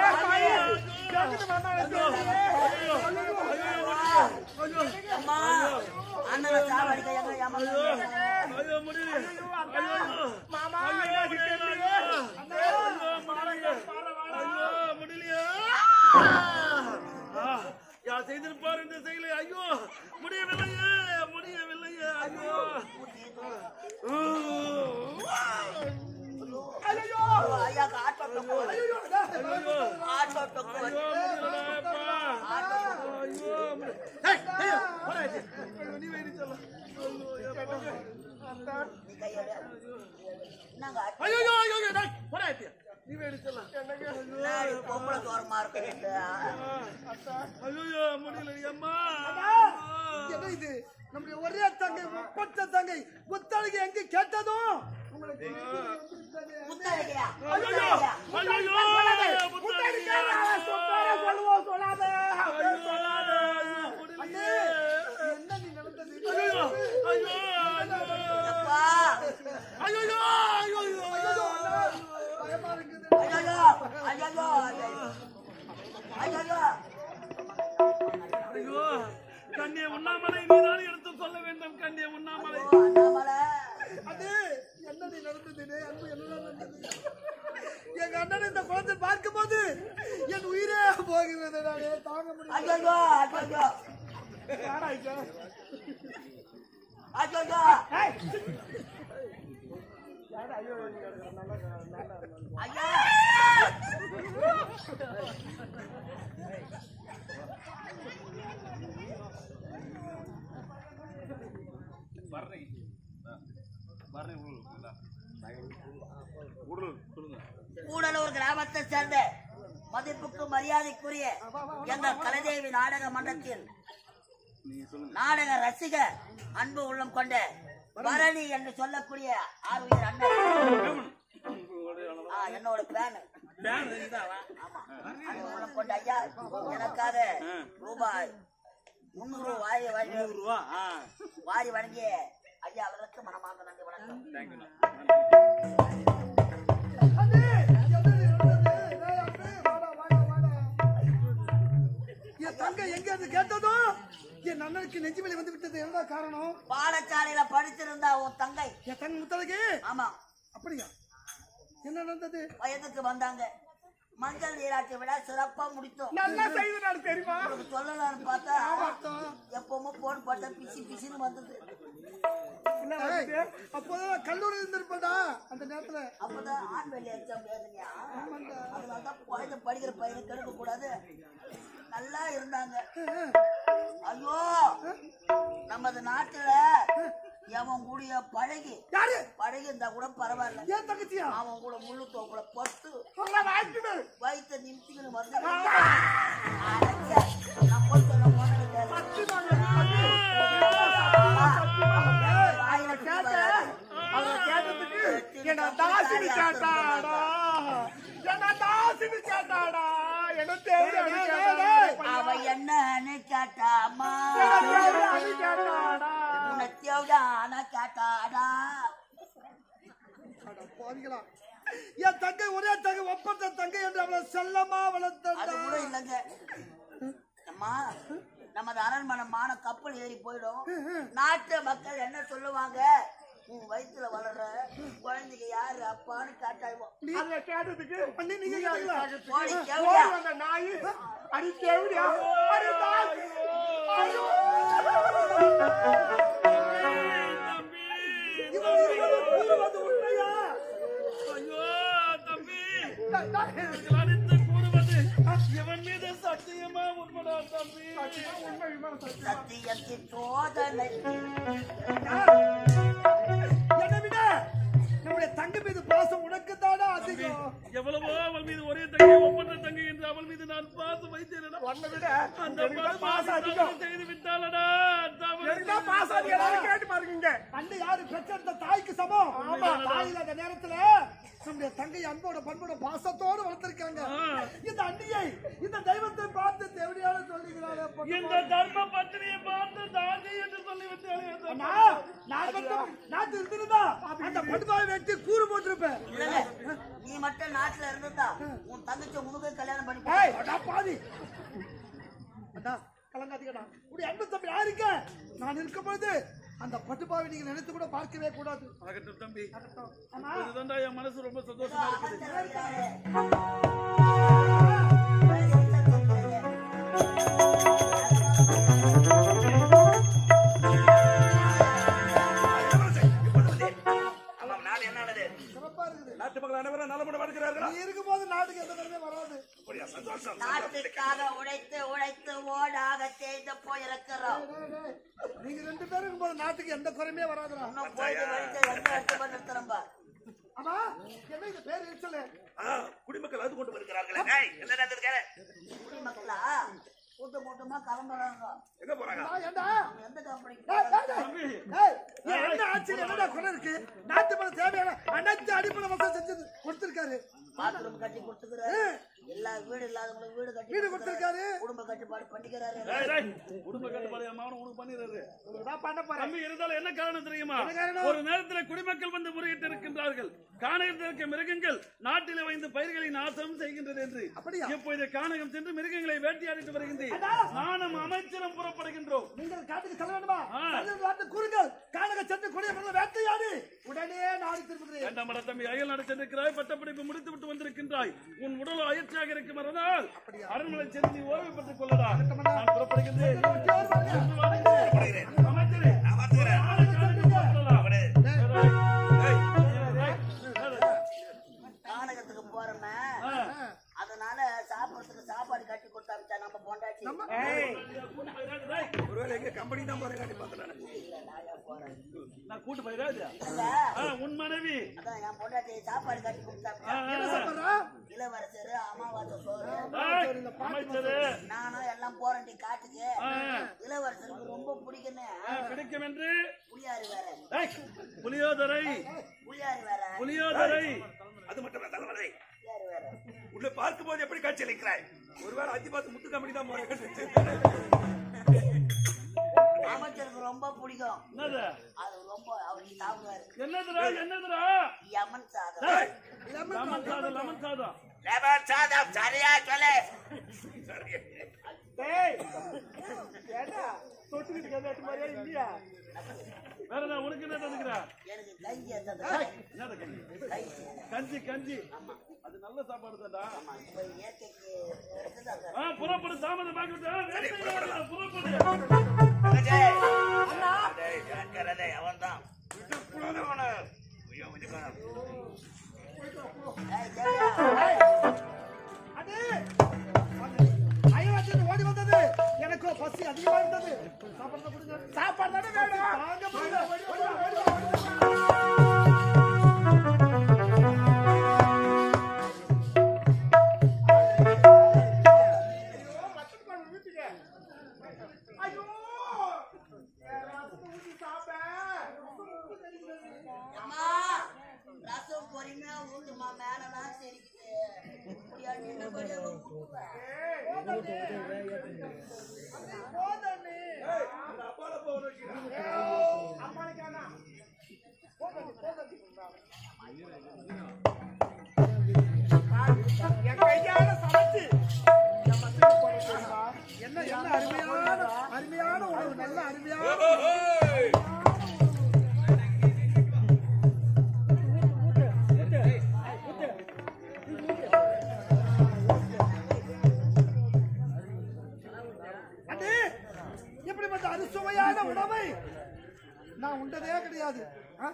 அம்மா அண்ணனை சாவடிக்க எங்க ஏமாந்தாங்க ஐயோ, முடியல. ஐயோ, ஐயோ, முடியல, ஐயோ. ஐயோ, முடியல. ஐயோ, முடியலையா? ஆ, யார் செய்திருப்பார் இந்த செயலை ஐயோ முடியவில்லையே முடியவில்லையே ஐயோ ஐயோ ஐயா ஆட்டோ டொக்கு ஐயோ ஆட்டோ டொக்கு ஐயோ முடியலப்பா ஐயோ முடி- ஏய், ஐயோ, போடா இது. நீ வேடி சொல்ல நீ கையோட என்னங்க ஆட்டோ ஐயோ ஐயோ ஐயோ ஐயோ, டேய், போடா இது. நீ வேடி சொல்ல முன்னாடி பொம்பளை தோரமா இருக்கு ஐயோ முடியல அம்மா என்ன இது நம்முடைய ஒரே தங்கை ஒப்பற்ற தங்கை முத்தழகி எங்க கேட்டதும் உங்களுக்கு முத்தாடியா ஐயோ ஐயோ முத்தாடியா சொல்லுவோம் சொல்லாத ஐயோ முடியலையே. என்ன நீ நடந்தது ஐயோ ஐயோ அப்பா ஐயோ ஐயோ ஐயோ பயமா இருக்குது ஐயோ ஐயோ ஐயோ ஐயோ கண்ணிய உண்ணாமலை நீதான் எடுத்து சொல்ல வேண்டும் கண்ணிய உண்ணாமலை அண்ணாமலை அது என்ன நீ நடந்தது டேய், அன்பு என்ன நடந்தது எங்க அண்ணன் என்னால இந்த குழந்தை பார்க்கும்போது என் உயிரே போகிறது நானே தாங்க முடியல ஐயோ ஐயோ ஐயோ ஐயா கூடலூர் கிராமத்தை சேர்ந்த மதிப்புக்கு மரியாதைக்குரிய எங்கள் கலைதேவி நாடக மன்றத்தில் நாடக ரசிக அன்பு உள்ளம் கொண்ட பரணி என்று சொல்லக்கூடிய ஆர்வீர் அண்ணன் ஆ, என்னோட பேன் ஆமா அன்பு உள்ளம் கொண்ட ஐயா எனக்காக ரூபாய் முன்னூறு வாரி வாரி வாரி வழங்கிய ஐயா அவர்களுக்கு மனமார்ந்த நன்றி வணக்கம் என் தங்க எங்க இருந்து கேட்டதும் என் அண்ணனுக்கு நெஞ்சு மேலே வந்து விட்டது என்ன காரணம் பாடசாலையில படிச்சிருந்தா உன் தங்கை என் தங்க முத்தழகு ஆமா அப்படியா என்ன நடந்தது வயதுக்கு வந்தாங்க மஞ்சள் நீராட்டு விழா சிறப்பா முடித்தோம் நல்லா செய்து நான் தெரியுமா உங்களுக்கு சொல்லலாம்னு பார்த்தா எப்பவும் போன் போட்ட பிசி பிசின்னு வந்தது அப்போதான் கல்லூரி இருந்திருப்படா அந்த நேரத்துல அப்பதான் ஆண் வெளியே எக்ஸாம் எழுதுனியா அதனாலதான் குழந்தை படிக்கிற பையனை கெடுக்க கூடாது நல்லா இருந்தாங்க ஐயோ நமது நாட்டுல எவன் கூடிய பழகி யாரு பழகி இருந்தா கூட பரவாயில்ல ஏன் தங்கச்சியா அவன் கூட முள்ளு தோப்புல பட்டு சொல்ல வாய்க்குது வயிற்ற நிமித்திக்கணும் வந்து அடக்கியா, நான் போய் சொல்ல போனது வாயில அவ கேட்டதுக்கு என்ன தாசினி கேட்டாடா என்ன தாசினி கேட்டாடா என்ன தேவை அவ என்னன்னு கேட்டாமா கேட்டாடா உன்னை தேவையான கேட்டாடா அட பாவிகளா. என் தங்கை ஒரே தங்கை ஒப்பந்த தங்கை என்று அவளை செல்லமா அது வளர்த்தா கூட இல்லைங்க அம்மா நமது அரண்மனை மான கப்பல் ஏறி போயிடும் நாட்டு மக்கள் என்ன சொல்லுவாங்க உன் வயித்துல வளர்ற குழந்தைக்கு யாரு அப்பான்னு கேட்டாய்வோம் நீங்க கேட்டதுக்கு அண்ணி நீங்க கேட்டீங்களா? ஓடி கேவியா அந்த நாய் அடி தேவடியா அடி தாய் ஐயோ இவன் இவன் கூறுவது உண்மையா ஐயோ தம்பி நீங்கள் அடித்து கூறுவது இவன் மீது சத்தியமா உண்மைடா தம்பி சத்தியத்தின் சோதனை என்னை விட நம்முடைய தங்க மீது பாசம் உனக்கு தானே அதிகம் எவ்வளவோ அவள் மீது ஒரே தங்கை ஒப்பந்த தங்கை என்று அவள் மீது நான் பாசம் வைத்தேன் உன்னை விட அந்த பாசம் அதிகம் செய்து விட்டாளடா அண்ணி யாரு பெற்றெடுத்த தாய்க்கு சமம் ஆமா தாய் இல்லாத நேரத்துல நம்முடைய தங்கை அன்போட பண்போட பாசத்தோடு வளர்த்திருக்காங்க இந்த அண்ணியை இந்த தெய்வத்தை பார்த்து தேவடியான சொல்லுகிறாளே பொண்ணு. இந்த தர்ம பத்திரியை பார்த்து தாதி என்று சொல்லிவிட்டாளே அண்ணா, நான் மட்டும் நாட்டு இருந்திருந்தா அந்த படுபாவை வெட்டி கூறு போட்டிருப்பேன் இல்லைங்க, நீ மட்டும் நாட்டுல இருந்திருந்தா உன் தங்கச்சி உனக்கு கல்யாணம் பண்ணி ஏய், அடா பாவி. அண்ணா, கலங்காதீங்கண்ணா. உடைய அன்பு தம்பி யாருங்க நான் இருக்கும் பொழுது அந்த பட்டுப்பாவை நீங்க நினைத்து கூட பார்க்கவே கூடாது ஆகட்டும் தம்பி அண்ணா, இதுதான்டா என் மனசு ரொம்ப சந்தோஷமா இருக்குது ஆமா நாடு என்ன ஆனது சிறப்பா இருக்குது நாட்டு மக்கள் அனைவரும் நலமுடன் வருகிறார்களா நீ இருக்கும்போது நாட்டுக்கு எந்த தடவை வராது அப்படியா சந்தோஷம் நாட்டுக்காக உழைத்து உழைத்து ஓடாக தேய்ந்து போயிருக்கிறோம் டேய், டேய், நீங்க ரெண்டு பேரும் இருக்கும்போது நாட்டுக்கு எந்த குறையுமே வராதுடா இன்னும் போயிட்டு வழித்து எந்த இடத்துல நிறுத்துறோம் பார். ஆமா என்ன இந்த பேர் எரிச்சல ஆ, குடிமக்கள் அது கொண்டு வருகிறார்களே ஏய், என்ன நடந்திருக்காரு குடிமக்களா கூட்டம் கூட்டமா கிளம்புறாங்க எங்க போறாங்க ஏண்டா அவங்க எந்த கம்பெனிக்கு டேய், டேய், டேய். டேய், ஏன் என்ன ஆட்சியில் என்னடா குறை இருக்கு நாட்டு மேல தேவையான அனைத்து அடிப்படை வசதி செஞ்சது கொடுத்திருக்காரு பாத்ரூம் கட்டி கொடுத்துக்கிறாரு எல்லா வீடு இல்லாதவங்களுக்கு வீடு கட்டி வீடு கொடுத்திருக்காரு குடும்ப கட்டுப்பாடு பண்ணிக்கிறாரு டேய், டேய், குடும்ப கட்டுப்பாடு என் மகன் உனக்கு பண்ணிடுறாரு நான் பண்ண போறேன் தம்பி இருந்தாலும் என்ன காரணம் தெரியுமா என்ன காரணம்? ஒரு நேரத்துல குடிமக்கள் வந்து முறையிட்டு இருக்கின்றார்கள் கானகத்தில் இருக்க மிருகங்கள் நாட்டிலே வைந்து பயிர்களை நாசம் செய்கின்றது என்று அப்படியா? இப்போது கானகம் சென்று மிருகங்களை வேட்டையாடிட்டு வருகின்றேன் நானும் அமைச்சரும் புறப்படுகின்றோம் நீங்கள் காட்டுக்கு செல்ல வேண்டுமா ஆ. செல்லும் வார்த்தை கூறுங்கள் கானக சென்று கொடிய மரங்களை வேட்டையாடி உடனே நாடு திரும்புகிறேன் வேண்டாம் மட தம்பி அயல் நட சென்றிருக்கிறாய் பட்டப்படிப்பு முடித்து விட்டு வந்திருக்கின்றாய் உன் உடல் அயற்சியாக இருக்கும் மறந்தால் அரண்மனை சென்று நீ ஓய்வு பெற்றுக் கொள்ளடா நான் புறப்படுகின்றேன் அமைச்சரே நான் பார்த்துக்கிறேன். அவனே. ஏய், கானகத்துக்கு போறோமே அதனால சாப்பிடறதுக்கு சாப்பாடு கட்டி கொடுத்தாச்சா நம்ம பொண்டாட்டி ஒருவேளை எங்க கம்பெனி தான் போறேன் காட்டி பார்த்தேன் இல்ல நான் ஏன் போறேன் நான் கூட்டு போயிடாது இல்ல உன் மனைவி அதான் என் பொண்டாட்டி சாப்பாடு கட்டி கொடுத்தாச்சா சாப்பிடுறா? இளவரசர் அமாவாசை சோறு ஏய், அமைச்சரே நானும் எல்லாம் போறேன்டி காட்டுக்கு ஆ, இளவரசருக்கு ரொம்ப பிடிக்குன்னு ஆ, பிடிக்கும் என்று புளியாறு வேற ஏய், புளியோதரை புளியாறு வேற புளியோதரை அது மட்டும் இல்ல, தலைவரே புளியாறு வேற உள்ள பார்க்கும் போது எப்படி காட்சி அளிக்கிறாய் ஒருவேளை அஞ்சு பார்த்து முத்து கம்பெனி தான் போறேன் அமைச்சருக்கு ரொம்ப பிடிக்கும் என்னது அது ரொம்ப அவருக்கு சாப்பிடுவாரு என்னதுடா என்னதுடா யமன் சாதம் ஏய், லெமன் சாதம் லெமன் சாதம் லெமன் சாதம் சரியா சொல்லு வேற என்ன உனக்கு என்ன தந்துக்கிறா எனக்கு கஞ்சி எத்தது என்னது கஞ்சி கஞ்சி கஞ்சி கஞ்சி அது நல்ல சாப்பாடு தான்டா ஆமா இப்ப இயற்கைக்கு எடுத்துதான் ஆ புறப்படு தாமதம் பார்க்கட்டு புறப்படு அவன் தான் அடே! அயல்நாட்டிலிருந்து ஓடி வந்தது எனக்கோ பசி அதிகமா இருந்தது சாப்பாடு தான் கொடுங்க சாப்பாடு தானே வேணும் தாங்க முடியல. ஓடி வா, ஓடி வா, ஓடி வா. அம்மா ரசம் பொறுமையா ஊட்டுமா மேலதான் தெரிக்குது இப்படியா நின்னபடியா என்ன என்ன அருமையான அருமையான உணவு நல்ல அருமையான அண்ணே, இப்படிப்பட்ட அறுசுவையான உணவை நான் உண்டதே கிடையாது ஆ?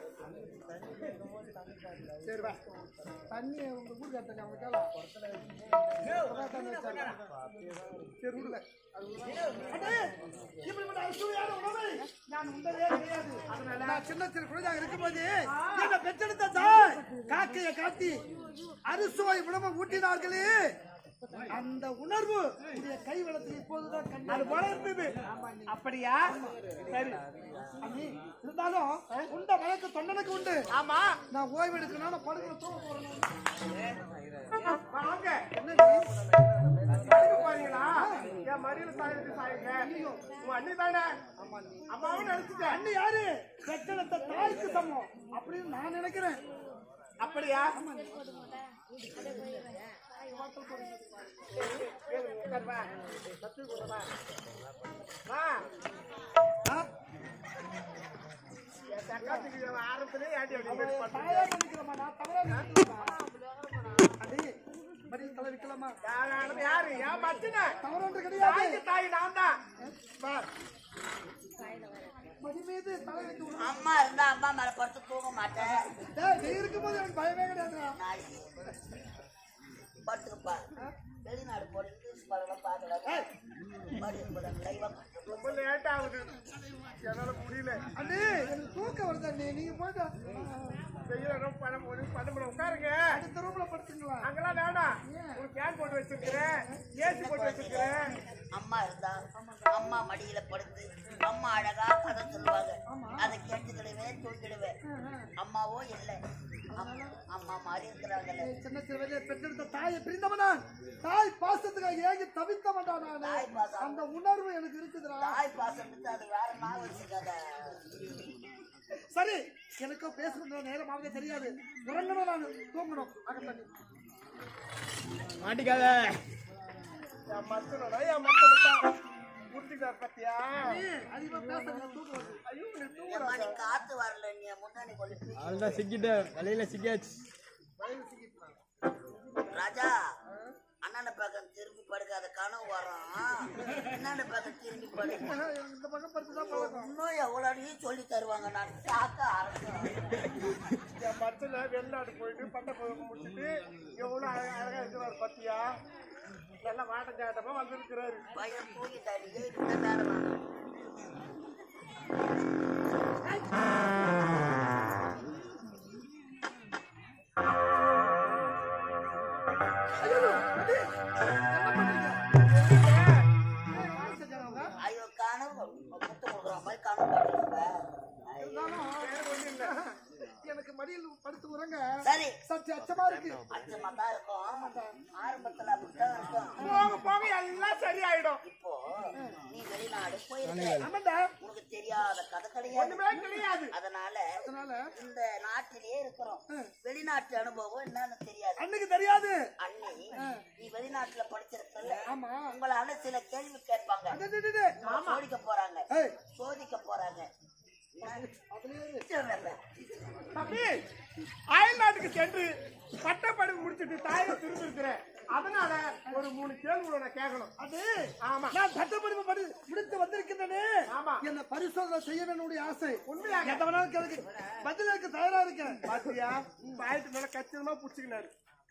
சரி வா தண்ணி உங்க ஊருக்கு தண்ணி அவங்க கேளா அதான் தண்ணி வச்சாங்க. சரி விடுங்க அண்ணே, இப்படிப்பட்ட அறுசுவையான உணவை நான் உண்டதே கிடையாது நான் சின்ன சின்ன குழந்தையாக இருக்கும்போது என்ன பெற்றெடுத்த தாய் காக்கையை காட்டி அறுசுவை உணவை ஊட்டினார்களே அந்த உணர்வு உடைய கை வளத்தில் இப்போதுதான் கண்டு அது போல இருந்தது அப்படியா சரி அண்ணி, இருந்தாலும் உண்ட வழக்கு தொண்டனுக்கு உண்டு ஆமா நான் ஓய்வு எடுக்கணும் நான் படுக்கணும் தூங்க போறேன் வாங்க என்னடி போறீங்களா என் மடியில சாயிருக்கு சாயுங்க உன் அண்ணி தானே அம்மாவும் நினைச்சுட்டேன் அண்ணி யாரு பெற்றெடுத்த தாய்க்கு சமம் அப்படின்னு நான் நினைக்கிறேன் அப்படியா ஆ? ஆரம்பத்திலே ஏண்டி அப்படி பேசி பார்த்தீங்க? தாயா நினைக்கிறேம்மா நான் தவறா நினைக்கிறேம்மா அண்ணி மடியில் தலை வைக்கலாமா யாரானது யாரு என் மச்சின தவறொன்று கிடையாது தாய்க்கு தாய் நான் தான் பார். மடி மீது தலை வைக்க விடு. அம்மா இருந்தா அம்மா மேல படுத்து தூங்க மாட்டேன் டேய், நீ இருக்கும்போது எனக்கு பயமே கிடையாதுடா நாளைக்கு படுத்துக்கப்பா வெளிநாடு போற இங்கிலீஷ் படம் பார்க்கல படுத்து லைவா ரொம்ப லேட் ஆகுது என்னால முடியல அண்ணே எனக்கு தூக்கம் வருது அண்ணே நீங்க போயிட்டு செய்யறோம் பணம் ஒரு பணம் உட்காருங்க அடுத்த ரூம்ல படுத்துங்களா அங்கெல்லாம் வேண்டாம் ஒரு ஃபேன் போட்டு வச்சிருக்கிறேன் ஏசி போட்டு வச்சிருக்கிறேன் அம்மா இருந்தா அம்மா மடியில படுத்து அம்மா அழகா கதை சொல்லுவாங்க அதை கேட்டுக்கிடுவேன் தூக்கிடுவேன் அம்மாவோ இல்லை அம்மா அம்மா மாதிரி இருக்கிறாங்கல்ல சின்ன சிறு வயதிலே பெற்றெடுத்த தாயை பிரிந்தவனா தாய் பாசத்துக்காக ஏங்கி தவித்தவன்டா நானு தாய் பாசம். அந்த உணர்வு எனக்கு இருக்குதுடா தாய் பாசத்துக்கு அது வேற நான் வச்சுக்காத சரி எனக்கும் பேசுகின்ற நேரம் ஆகுது தெரியாது உறங்கணும் நான் தூங்கணும் அகப்பண்ணி மாட்டிக்காத என் மச்சனோட என் மச்சனத்தான் புரிஞ்சுக்கார் பத்தியா அதிகமா பேசுறது தூக்கம் வருது ஐயோ நீ தூ ஏம்மா, நீ காத்து வரல நீ முன்னாடி கொண்டு போய் அவ்வளோதான் சிக்கிட்டேன் வலையில சிக்கியாச்சு ராஜா அண்ணாண்ட பக்கம் திரும்பி படுக்காத கனவு வரும் அண்ணாண்ட பக்கம் திரும்பி படு இந்த பக்கம் படுத்து தான் பழக்கம் இன்னும் எவ்வளோ சொல்லி தருவாங்க நான் சாக்க அரசு என் மச்சனை வெளிநாடு போயிட்டு பட்டை பதக்கம் முடிச்சுட்டு எவ்வளோ அழகா அழகா இருக்கிறாரு பத்தியா நல்லா வாட்ட சாட்டமா வந்திருக்கிறாரு பையன் தூக்கிட்டாரு இந்த நேரம் ஐயோ கனவு முத்து கொடுக்குற மாதிரி கனவு காட்டுறேன் எனக்கு மடியில் படுத்து உறங்க சரி சற்று அச்சமா இருக்கு அச்சமா தான் இருக்கும் ஆரம்பத்துல அப்படித்தான் இருக்கும் போக போக எல்லாம் சரியாயிடும் இப்போ நீ வெளிநாடு போயிருக்க ஆமாண்டா உனக்கு தெரியாத கதை கிடையாது ஒண்ணுமே கிடையாது அதனால அதனால இந்த நாட்டிலேயே இருக்கிறோம் வெளிநாட்டு அனுபவம் என்னன்னு தெரியாது அன்னைக்கு தெரியாது அண்ணி நீ வெளிநாட்டுல படிச்சிருக்கல ஆமா உங்களால சில கேள்வி கேட்பாங்க அடே, டே, டே, டே. சோதிக்க போறாங்க ஏய், சோதிக்க போறாங்க அதுலயே இரு. சொல்றேன். தம்பி அயல்நாட்டுக்கு சென்று பட்டப்படிப்பு முடிச்சிட்டு தாயை திரும்பிருக்கிறேன் அதனால ஒரு மூணு கேள்விகளை நான் கேட்கணும் அது ஆமா நான் சட்டப்படிப்பு படி முடித்து வந்திருக்கின்றனே ஆமா. என்ன பரிசோதனை செய்ய வேண்டிய ஆசை உண்மையாக எந்த வேணாலும் கேளுங்க பதில் இருக்க தயாரா இருக்கேன் பாத்தியா பாயத்து மேல கச்சிதமா புடிச்சுக்கினாரு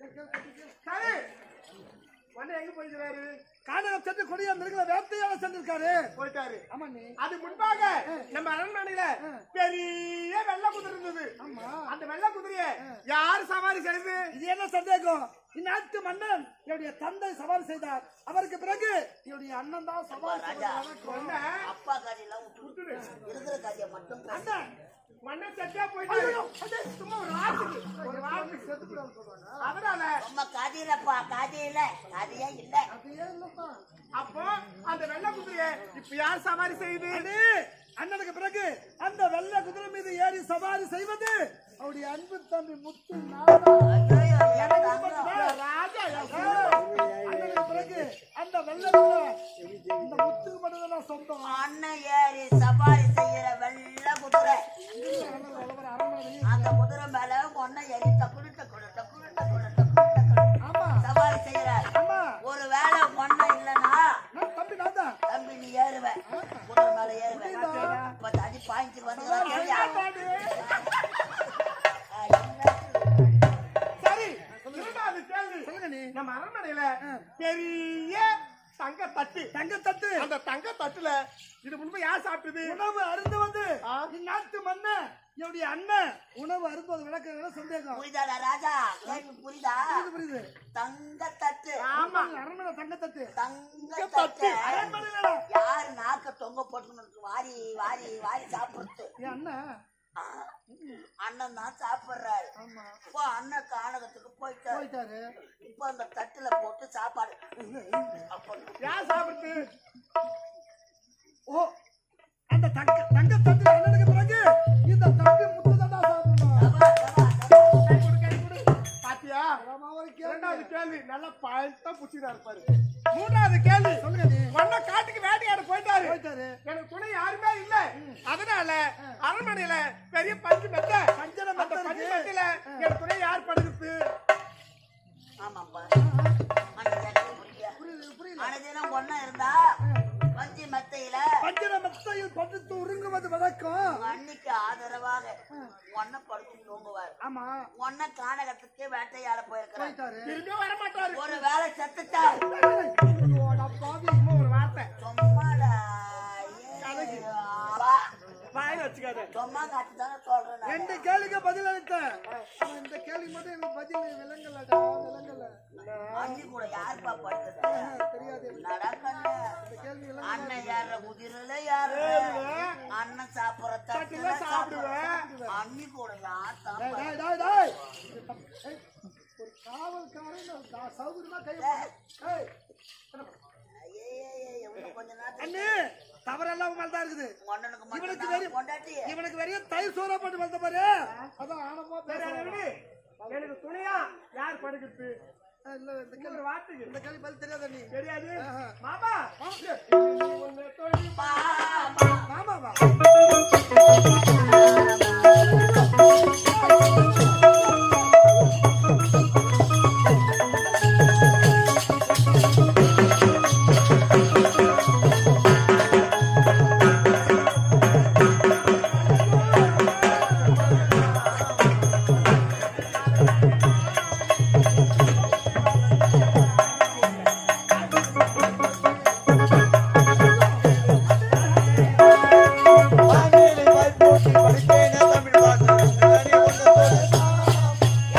சரி உடனே எங்க போயிருக்கிறாரு காணகம் சென்று கொடியா மிருகல வேட்டையாட சென்றிருக்காரு போயிட்டாரு ஆமா நீ அது முன்பாக நம்ம அரண்மனையில பெரிய வெள்ளை குதிரை இருந்தது ஆமா. அந்த வெள்ளை குதிரைய யார் சவாரி செய்து இது என்ன சந்தேகம் இந்நாட்டு மன்னன் என்னுடைய தந்தை சவால் செய்தார் அவருக்கு பிறகு என்னுடைய அண்ணன் தான் சவால் ராஜா செய்தார். அப்பா காரியெல்லாம் விட்டு இருக்கிற காரியம் மட்டும் பேசு. அண்ணன், மண்ணை சட்டியா போயிட்டாரு சும்மா ஒரு வாட்டுக்கு ஒரு வாட்டுக்கு செத்துக்கிறான்னு சொல்றாங்க. அதனால ரொம்ப காதியிலப்பா காதியில காதியா இல்ல அது ஏன் இல்லப்பா? அப்போ அந்த வெள்ளை குதிரைய இப்ப யார் சவாரி செய்யுது அண்ணே, அண்ணனுக்கு பிறகு அந்த வெள்ளை குதிரை மீது ஏறி சவாரி செய்வது அவருடைய அன்பு தம்பி முத்து நாதா. ஐயோ, என் தங்கம். ராஜா அண்ணனுக்கு பிறகு அந்த வெள்ளை குதிரை இந்த முத்துக்கு மட்டும் தான் சொந்தம் அண்ணன் ஏறி சவாரி செய்யற வெள்ள குதிரை அண்ணன் வளவர அரண்மனை வெளியே. அந்த குதிரை மேல ஒன்ன ஏறி டக்குனு டக்குனு டக்குனு டக்குனு டக்குனு டக்குனு ஆமா சவாரி செய்யறாரு ஆமா ஒரு வேளை ஒன்ன இல்லனா நான் தம்பி நான் தான் தம்பி நீ ஏறுவ குதிரை மேல ஏறுவ இப்ப தண்ணி பாய்ஞ்சு வந்து சரி இரண்டாவது கேள்வி சொல்லுங்க நீ நம்ம அரண்மனையில பெரிய தங்க தட்டு தங்க தட்டு அந்த தங்க தட்டுல இது முன்பு யார் சாப்பிட்டது உணவு அருந்து வந்து இந்நாட்டு மன்னன் என்னுடைய அண்ணன் உணவு அருந்துவது விளக்க சந்தேகம் புரியுதாடா ராஜா கேள்வி புரியுதா புரியுது, புரியுது தங்க தட்டு ஆமா அரண்மனை தங்க தட்டு தங்க தட்டு அரண்மனையிலடா. யாரு நாக்க தொங்க போட்டு வாரி வாரி வாரி சாப்பிடுறது என் அண்ணன் ஆ, அண்ணன் தான் சாப்பிடுறாரு இப்போ அண்ணன் கானகத்துக்கு போயிட்டாரு போயிட்டாரு இப்போ அந்த தட்டுல போட்டு சாப்பாடு அப்போ யார் சாப்பிடுது ஓ அந்த தங்க தங்க தட்டு அண்ணனுக்கு பிறகு இந்த தம்பி முத்து தாண்டா சாப்பிடணும் தவா, தவா, தவா. கை கொடு, கை கொடு. பாத்தியா ஆமா, ஒரு கேள்வி. இரண்டாவது கேள்வி நல்லா பாய்த்தா புடிச்சுதா இருப்பாரு மூணாவது கேள்வி சொல்லுங்க நீ மண்ண காட்டுக்கு வேட்டையாட போயிட்டாரு போயிட்டாரு எனக்கு துணை யாருமே இல்ல அதனால அரண்மனையில பெரிய பஞ்சு மெத்த பஞ்சர அந்த மெத்த பஞ்சு இருக்கு. மெத்தையில எனக்கு துணை யார் படுக்குது ஆமாப்பா அண்ணன் எனக்கு புரியல. புரியுது புரியுது அனுதினம் ஒண்ணா இருந்தா வஞ்சி மெத்தையில பஞ்சர மெத்தையில் படுத்து உருங்குவது வழக்கம் உங்க அன்னைக்கு ஆதரவாக ஒன்ன படுத்து தூங்குவார் ஆமா ஒன்ன கானகத்துக்கு வேட்டையாட போயிருக்கிறார் போயிட்டாரு திரும்பியும் வர மாட்டாரு ஒரு வேலை செத்துட்டார் ஐயோடா பாவி. சும்மா ஒரு வார்த்தை சும்மாடா ஏ, வா. வாயில வச்சுக்காத சும்மா காட்டு தானே சொல்றேன் நானு. ரெண்டு கேள்விக்கு பதில் அளித்தேன் ஆனா இந்த கேள்வி மட்டும் எனக்கு பதில் விளங்கலடா விளங்கல அண்ணி கூட யாருப்பா படுக்கிறது தெரியாது நடக்கல கேள்வி விளங்க அண்ணன் ஏற குதிரையில யாரு அண்ணன் சாப்பிடுற தட்டுல சாப்பிடுவேன் அண்ணி கூட யார் டேய், சாப்பிடுற டேய், டேய், டேய். இது தப்பு. ஏய், ஒரு காவல்காரன் ஒரு கா- சௌகரியமா கை போடு. ஏய், ஐயே, ஐயே, ஐயே, இன்னும் கொஞ்ச நேரத்துல அண்ணே தவறெல்லாம் உன் மேலதான் இருக்குது உங்க அண்ணனுக்கு இவனுக்கு மட்டும் வெறும் பொண்டாட்டி இவனுக்கு வெறிய தயிர் சோறா போட்டு வந்த பாரு அதான் ஆனமா சரி, அதை விடு. எனக்கு துணையா யார் படுக்கிறது இல்ல இந்த கேள்வி ஒரு வார்த்தைக்கு இந்த கேள்வி பதில் தெரியாத நீ தெரியாது ஆஹா. மாமா உன்னை தொழி மாமாவா வானிலை வாய்ப்போட்டி படிப்பேனே தமிழ் பாட்டு நானே உன்னை தொழலாம்.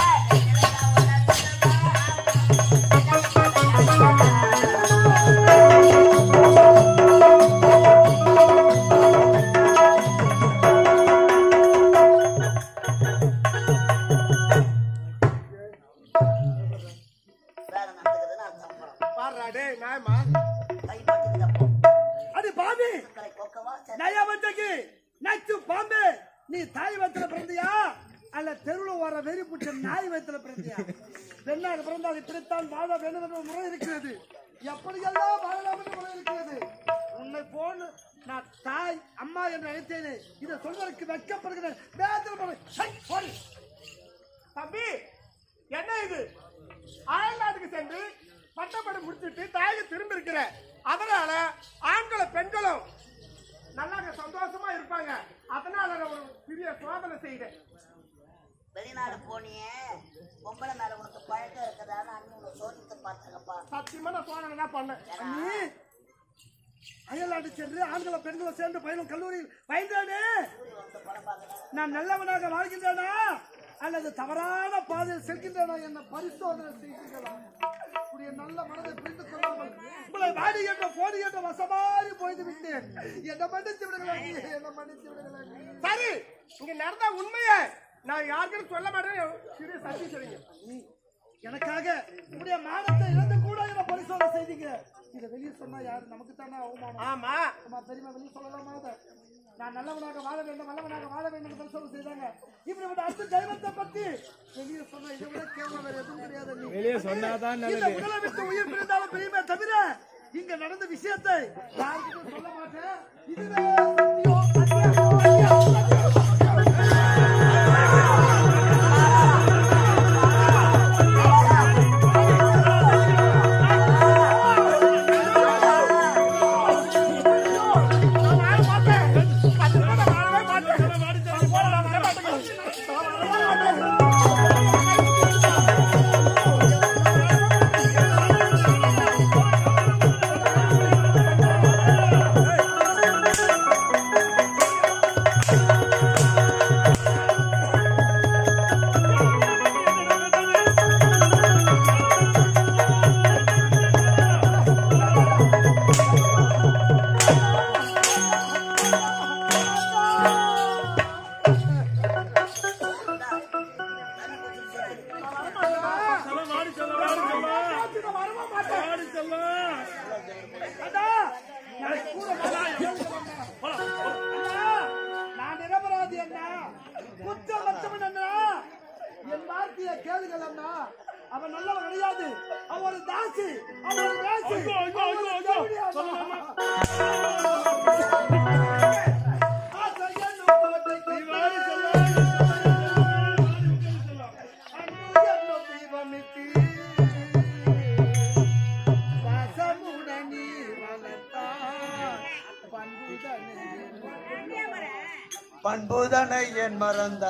வேலை நடக்குதுன்னு அது சம்பளம் பாடுறா டேய் நாயமா கை மாட்டுக்குது அப்போ அது பாவி உங்களை கொக்கவா சரி நயவந்தகி நச்சு பாம்பே நீ தாய் வயத்துல பிறந்தியா அல்ல தெருவுல வர வெறி பிடிச்ச நாய் வயத்துல பிறந்தியா பெண்ணாக பிறந்தால் இப்படித்தான் வாழ வேண்டும் என்ற முறை இருக்கிறது எப்படியெல்லாம் வாழலாம் என்ற முறை இருக்கிறது உன்னை போன நான் தாய் அம்மா என்று அழைத்தேனே இதை சொல்வதற்கு வெட்கப்படுகிறேன் வேதனை பண்ண- சை, போடு. தம்பி என்ன இது அயல்நாட்டுக்கு சென்று பட்டப்படி முடிச்சுட்டு தாய்க்கு திரும்பி இருக்கிற அதனால ஆண்களும் பெண்களும் நல்லா சந்தோஷமா இருப்பாங்க அதனால நான் ஒரு சிறிய சோதனை செய்தேன் வெளிநாடு போனியே பொம்பளை மேல உனக்கு பழக்கம் இருக்குதான்னு அண்ணன் உன்னை சோதித்து பார்த்தாங்கப்பா சத்தியமா நான் சோதனை தான் பண்ணேன் அண்ணி, அயல்நாடு சென்று ஆண்களை பெண்களை சேர்ந்து பயிலும் கல்லூரியில் பயின்றானே வந்து படம் பார்க்கறேன் நான் நல்லவனாக வாழ்கின்றேனா அல்லது தவறான பாதையில் செல்கின்றேனா என்ன பரிசோதனை செய்கின்றனா உடைய நல்ல மனதை புரிந்து கொள்ளாமல் உங்களை வாடி என்ற போடி என்ற வசமாறி போய்ந்து விட்டேன் என்ன மன்னித்து விடுங்களா நீ என்ன மன்னித்து விடுங்களா நீ சரி இங்க நடந்த உண்மையை நான் யாருக்கும் சொல்ல மாட்டேன் சிறிய சத்தி சொல்லுங்க நீ எனக்காக உடைய மானத்தை இழந்து கூட என்ன பரிசோதனை செய்தீங்க இதை வெளியே சொன்னா யாரு நமக்கு தானே அவமானம் ஆமா ஆமா பெரியமா வெளியே சொல்லலாமா அதை? நான் நல்லவனாக வாழ வேண்டும் நல்லவனாக வாழ வேண்டும் என்று பரிசோதனை செய்தாங்க இப்படி விட அடுத்த தெய்வத்தை பத்தி வெளியே சொன்னா இதை விட கேவலம் வேற எதுவும் கிடையாது நீ வெளியே சொன்னாதான் இந்த உடலை விட்டு உயிர் பிரிந்தாலும் பிரியுமே தவிர இங்க நடந்த விஷயத்தை யாருக்கிட்டும் சொல்ல மாட்டேன் இதுவே சத்தியம் அத்தியம், அத்தியம், அத்தியம். செல்லம், வாடி செல்லம், வாடி செல்லம். வாடி செல்லம். அண்ணா, எனக்கு கூட நல்லா அண்ணா, நான் நிரபராதி அண்ணா குற்றம் மற்றவன் அண்ணா என் வார்த்தையை கேளுங்கள் அண்ணா அவன் நல்லவன் கிடையாது அவன் ஒரு தாசி அவன் ஒரு தாசி ஐயோ, ஐயோ, அவன் ஒரு ஐயோ, ஐயோ. தேவடி அண்ணா. சொல்லலாமா? ஆசையென்னும் கோட்டைக்கு நீ வாடி செல்லம், வாடி செல்லம். அன்பு என்னும் தீபமிட்டு வாசமுடன் நீ வளர்த்தாய் பண்புதனை பண்புதனை என் மறந்த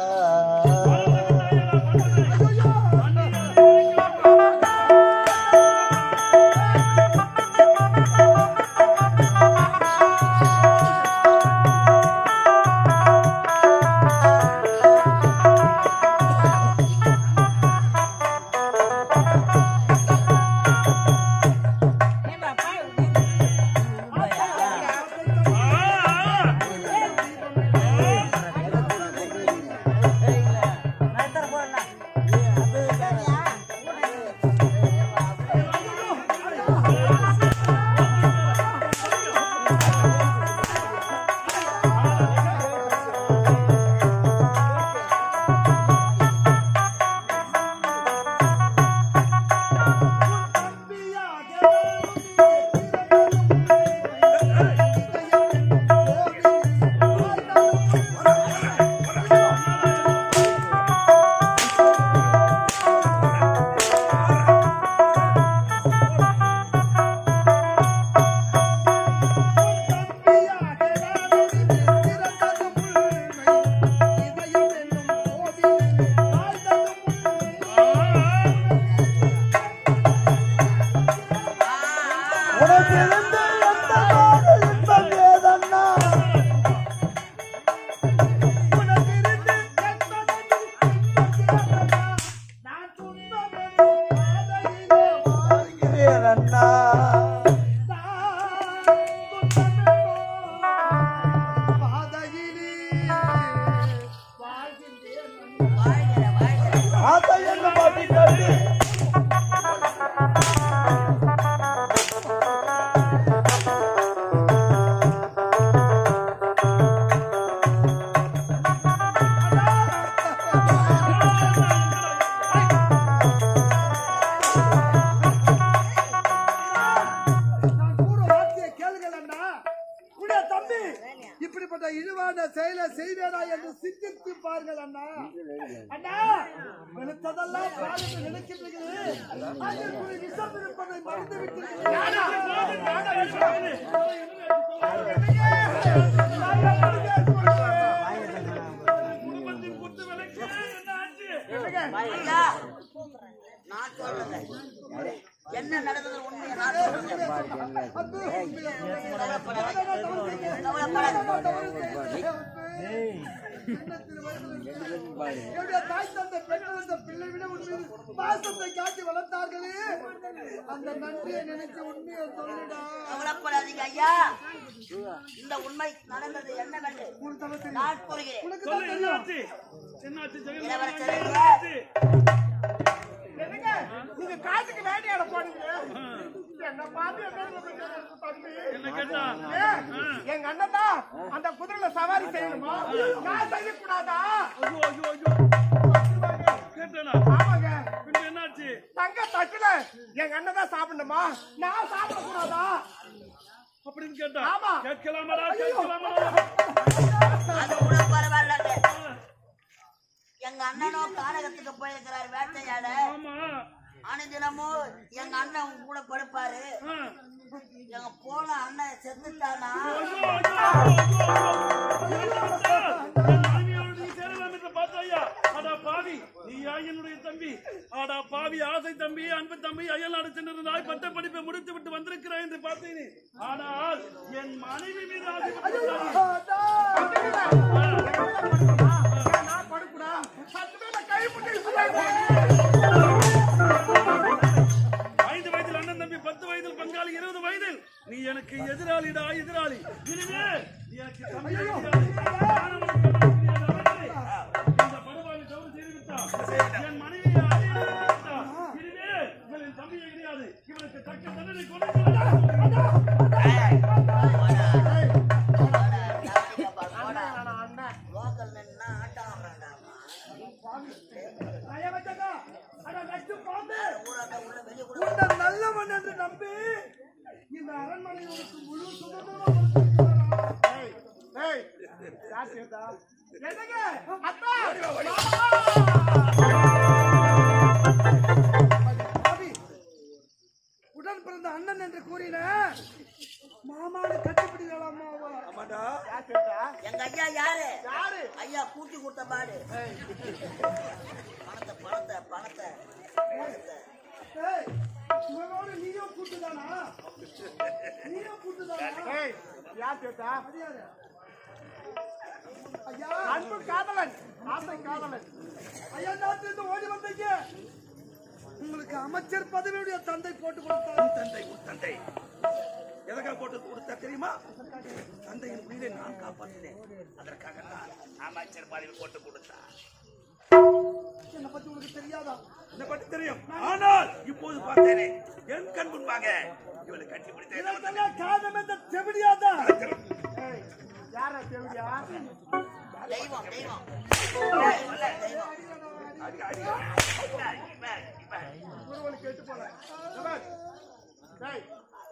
ஆ, ஆ. பாருங்கள் அண்ணா அண்ணா வெளுத்ததெல்லாம் பாலுக்கு நினைக்கின்றது அதில் ஒரு விஷம் இருப்பதை மறந்து குடும்பத்தின் குத்து விளக்கு என்ன ஆச்சு ஐயா நான் சொல்லுங்க என்ன நடந்தது உண்மையை நான் சொல்லுங்க என்னுடைய தாய் தந்தை பெற்ற இந்த பிள்ளை விட உண்மையில் பாசத்தை காட்டி வளர்த்தார்களே அந்த நன்றியை நினைச்சு உண்மையை சொல்லுடா கவலைப்படாதீங்க ஐயா இந்த உண்மை நடந்தது என்னவென்று நான் கூறுகிறேன் உனக்கு சொல்லு தான் என்ன தெரியும் ஆச்சு என்ன ஆச்சு ஜெகன் இளவரசரே. என்ன ஆச்சு என்னங்க நீங்க காட்டுக்கு வேட்டையாட போனீங்க என்ன பார்த்து என்ன சொல்றீங்க, தம்பி என்ன கேட்டா ஏன், எங்க அண்ணன் தான் அந்த குதிரையில சவாரி செய்யணுமா நான் செய்யக்கூடாதா ஐயோ ஐயோ ஐயோ கேட்டேனா ஆமாங்க பின்ன என்னாச்சு தங்க தட்டுல எங்க அண்ணன் தான் சாப்பிடணுமா நான் சாப்பிடக்கூடாதா அப்படின்னு கேட்டா ஆமா. கேட்கலாமடா கேட்கலாமடா அது கூட பரவாயில்லங்க எங்க அண்ணனும் கானகத்துக்கு போயிருக்கிறார் வேட்டையாட ஆமா அனுதினமும் எங்க அண்ணன் உங்க கூட படுப்பாரு ஆ. எங்க போன அண்ணன் செத்துட்டானா ஐயோ, ஐயோ, ஐயோ, ஐயோ. என் மனைவியோடு நீ சேரலாம் என்று பார்த்தாயா? அடா பாவி, நீயா என்னுடைய தம்பி ஆடா பாவி ஆசை தம்பி அன்பு தம்பி அயல்நாடு சென்றிருந்தாய் பட்ட படிப்பை முடித்து விட்டு வந்திருக்கிறாய் என்று பார்த்தேன் ஆனால் என் மனைவி மீது ஆசை பட்டுவிட்டாய். நான் படுக்கூடா பத்து பேர்ல கை பிடிச்சி ஐந்து வயதில் அண்ணன் தம்பி பத்து வயதில் பங்காளி இருபது வயதில் நீ எனக்கு எதிராளிடா எதிராளி இனிமே நீ எனக்கு தம்பி கிடையாது. நான் உனக்கு தம்பி கிடையாது. இந்த படுபாவி தவறு செய்து விட்டான். என் மனைவியை அடியோடு விட்டான். இனிமே இவன் என் தம்பியே கிடையாது. இவனுக்கு தக்க தண்டனை கொடுக்கிறேன். லோக்கல் நின்னா ஆட்டம் ஆடுறான்டாமா. ஊராட்ட உள்ள வெளிய கூட இந்த நல்லவன் என்று நம்பி இந்த அரண்மனை உனக்கு முழு சுதந்திரமா கொடுத்திருக்கிறானா? ஏய், யார் சேர்த்தா? என்னங்க? அத்தா! பாவி, உடன் பிறந்த அண்ணன் என்று கூறின மாமானு கட்டிப்பிடிக்கலாமா யார் சேர்த்தா? எங்க ஐயா யாரு யாரு ஐயா கூட்டி கொடுத்த பாடு பணத்தை பணத்தை பணத்தை பணத்தை ஏய், இவனோட நீயும் கூட்டுதானா நீயும் கூட்டுதானா யார் சேர்த்தா ஐயா அன்பு காதலன் ஆசை காதலன் ஐயா நாட்டிலிருந்து ஓடி வந்தீங்க உங்களுக்கு அமைச்சர் பதவியுடைய தந்தை போட்டு கொடுத்தார் தந்தை உன் தந்தை எதற்காக போட்டு கொடுத்தா தெரியுமா தந்தையின் உயிரை நான் காப்பாற்றினேன் அதற்காக தான் அமைச்சர் பதவி போட்டு கொடுத்தார் என்னை பத்தி உங்களுக்கு தெரியாதா இதை பற்றி தெரியும் ஆனால் இப்போது பார்த்தேனே என் கண் முன்பாக இவளை கட்டி பிடித்த இதற்கெல்லாம் காரணம் இந்த செவிலியாதா யாரா செவிலியா தெய்வம் தெய்வம் தெய்வம் இல்ல, தெய்வம் ஒருவன் கேட்டு போல டேய்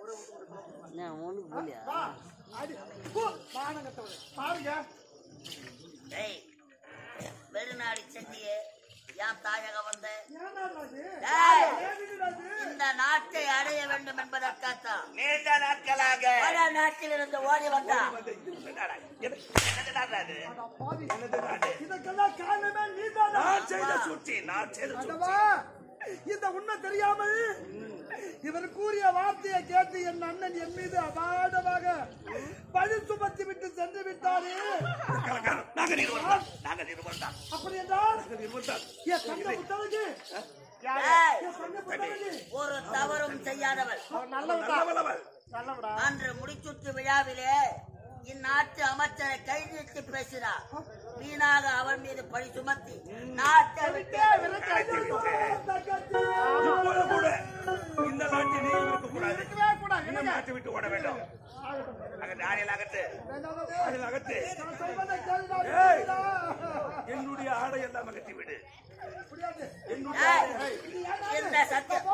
வா அடி போ மானங்கத்தவரே பாருங்க டேய் வெளிநாடு சென்றியே ஏன் தாயக வந்த ஏன்டா அது டேய், ஏன்டா அது இந்த நாட்டை அடைய வேண்டும் என்பதற்காகத்தான் நீண்ட நாட்களாக பல நாட்டில் இருந்து ஓடி வந்தான் என்னடா, எது- என்னதுடா அது? பாவி இதற்கெல்லாம் காரணமே நீதானா நான் செய்த சூழ்ச்சி நான் செய்த சூழ்ச்சி ஆண்டவா, இந்த உண்மை தெரியாமல் இவர் கூறிய வார்த்தையை கேட்டு என் அண்ணன் என் மீது அபாடமாக பழி சுமத்தி விட்டு சென்று விட்டாரே கலக்காரம். நாங்க நிறுவனம் தான். நாங்க நிறுவனம் தான். அப்படி என்றால் நாங்க நிறுவனம் தான். என் தங்க புத்தகக்கு டேய், என் தங்க புத்தகக்கு ஒரு தவறும் செய்யாதவள் நல்லவளவள். நல்லவடா அன்று முடிச்சுற்று விழாவிலே இந்நாட்டு அமைச்சரை கை நீட்டி பேசினார் வீணாக அவள் மீது பழி சுமத்தி நாட்டை விட்டு இப்போது கூட இந்த நாட்டில் நீ இருக்கக்கூடாது. இந்த நாட்டை விட்டு ஓட வேண்டும். அகற்று, ஆடையில் அகற்று. ஆடையில் அகற்று. ஏய், என்னுடைய ஆடை எல்லாம் அகற்றி விடு என்னுடைய ஏய், இந்த சத்தியம்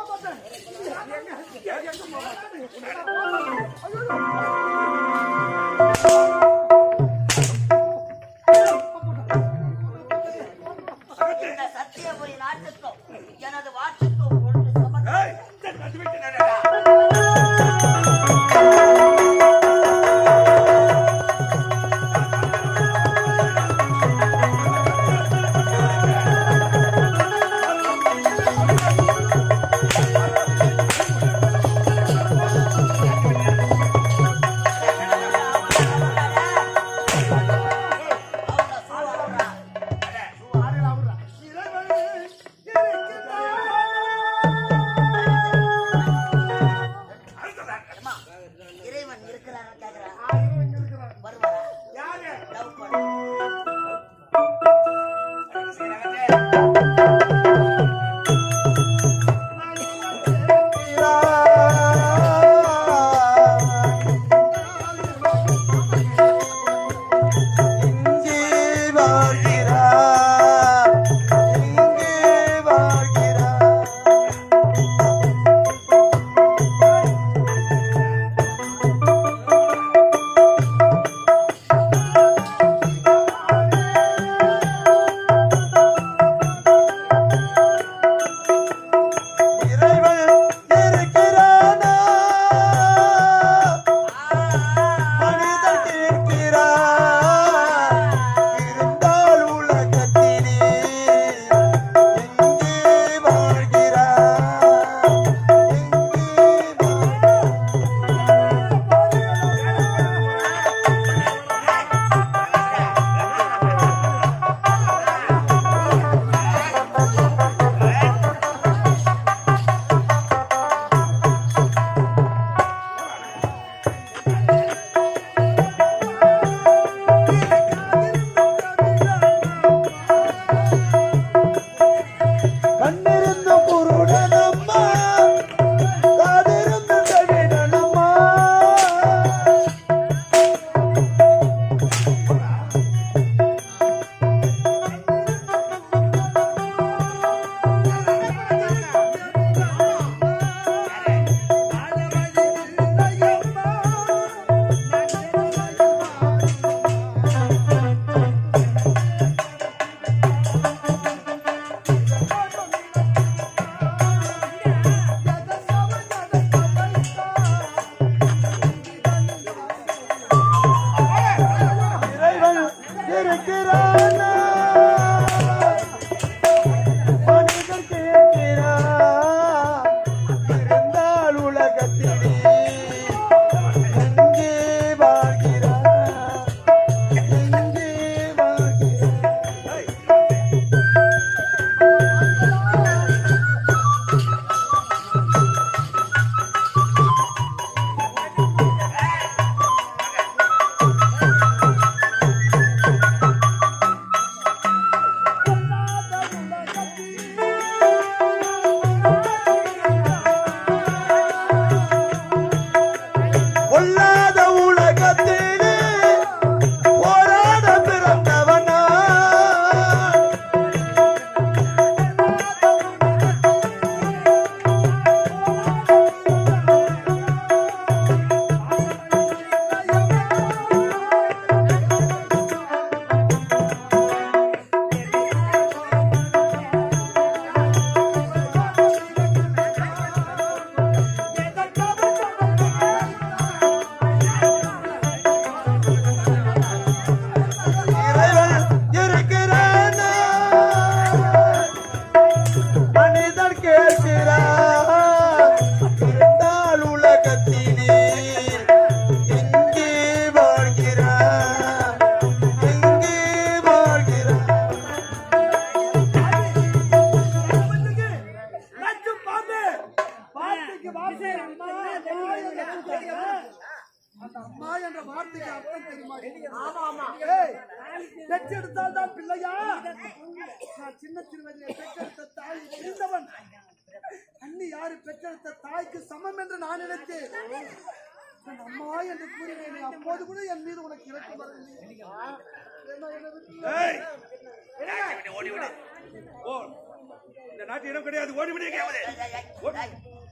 அந்த அம்மா என்ற வார்த்தைக்கு அர்த்தம் தெரியுமா ஆமா ஆமா பெற்றெடுத்தால் தான் பிள்ளையா நான் சின்ன சின்ன வயதிலே பெற்றெடுத்த தாய் இருந்தவன் அண்ணி யாரு பெற்றெடுத்த தாய்க்கு சமம் என்று நான் நினைத்தேன் என் அம்மா என்று கூறினேன் அப்போது கூட என் மீது உனக்கு இறக்கம் வரவில்லை என்ன என்ன விட்டு ஏய், நாட்டை விட்டு ஓடி விடு ஓ இந்த நாட்டு இடம் கிடையாது ஓடி விடு எங்கேயாவது. ஓடி.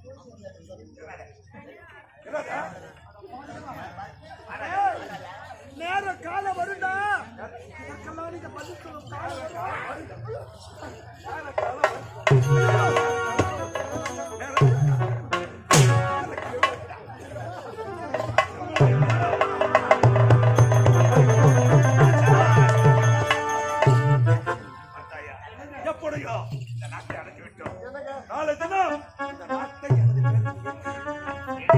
என்னடா? நேர காலம் வருண்டா இதற்கெல்லாம் நீங்க பதில் சொல்லும் காலம் வரும். பார்த்தாயா? எப்படியோ இந்த நாட்டை அடைச்சு விட்டோம் நாளை தினம் இந்த நாட்டை எனது பேரில்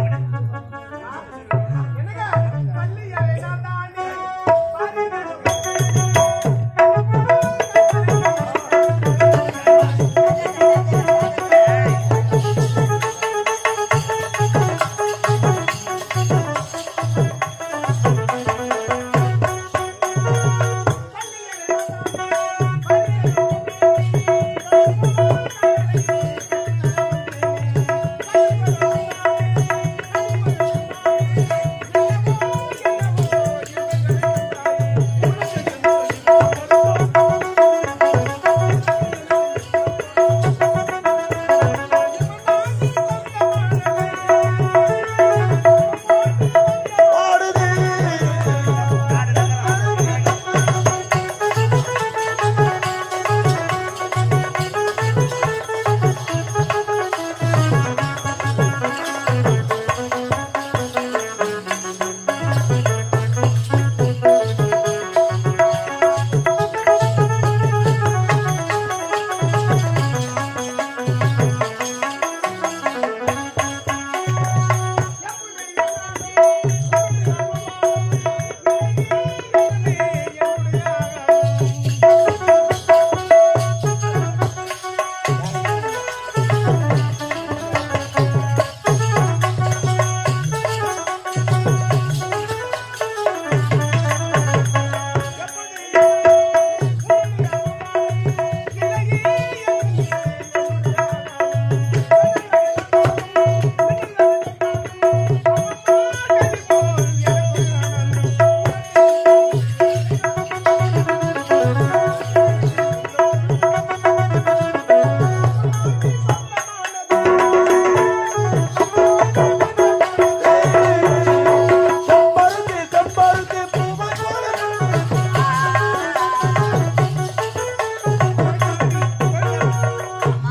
அம்மா,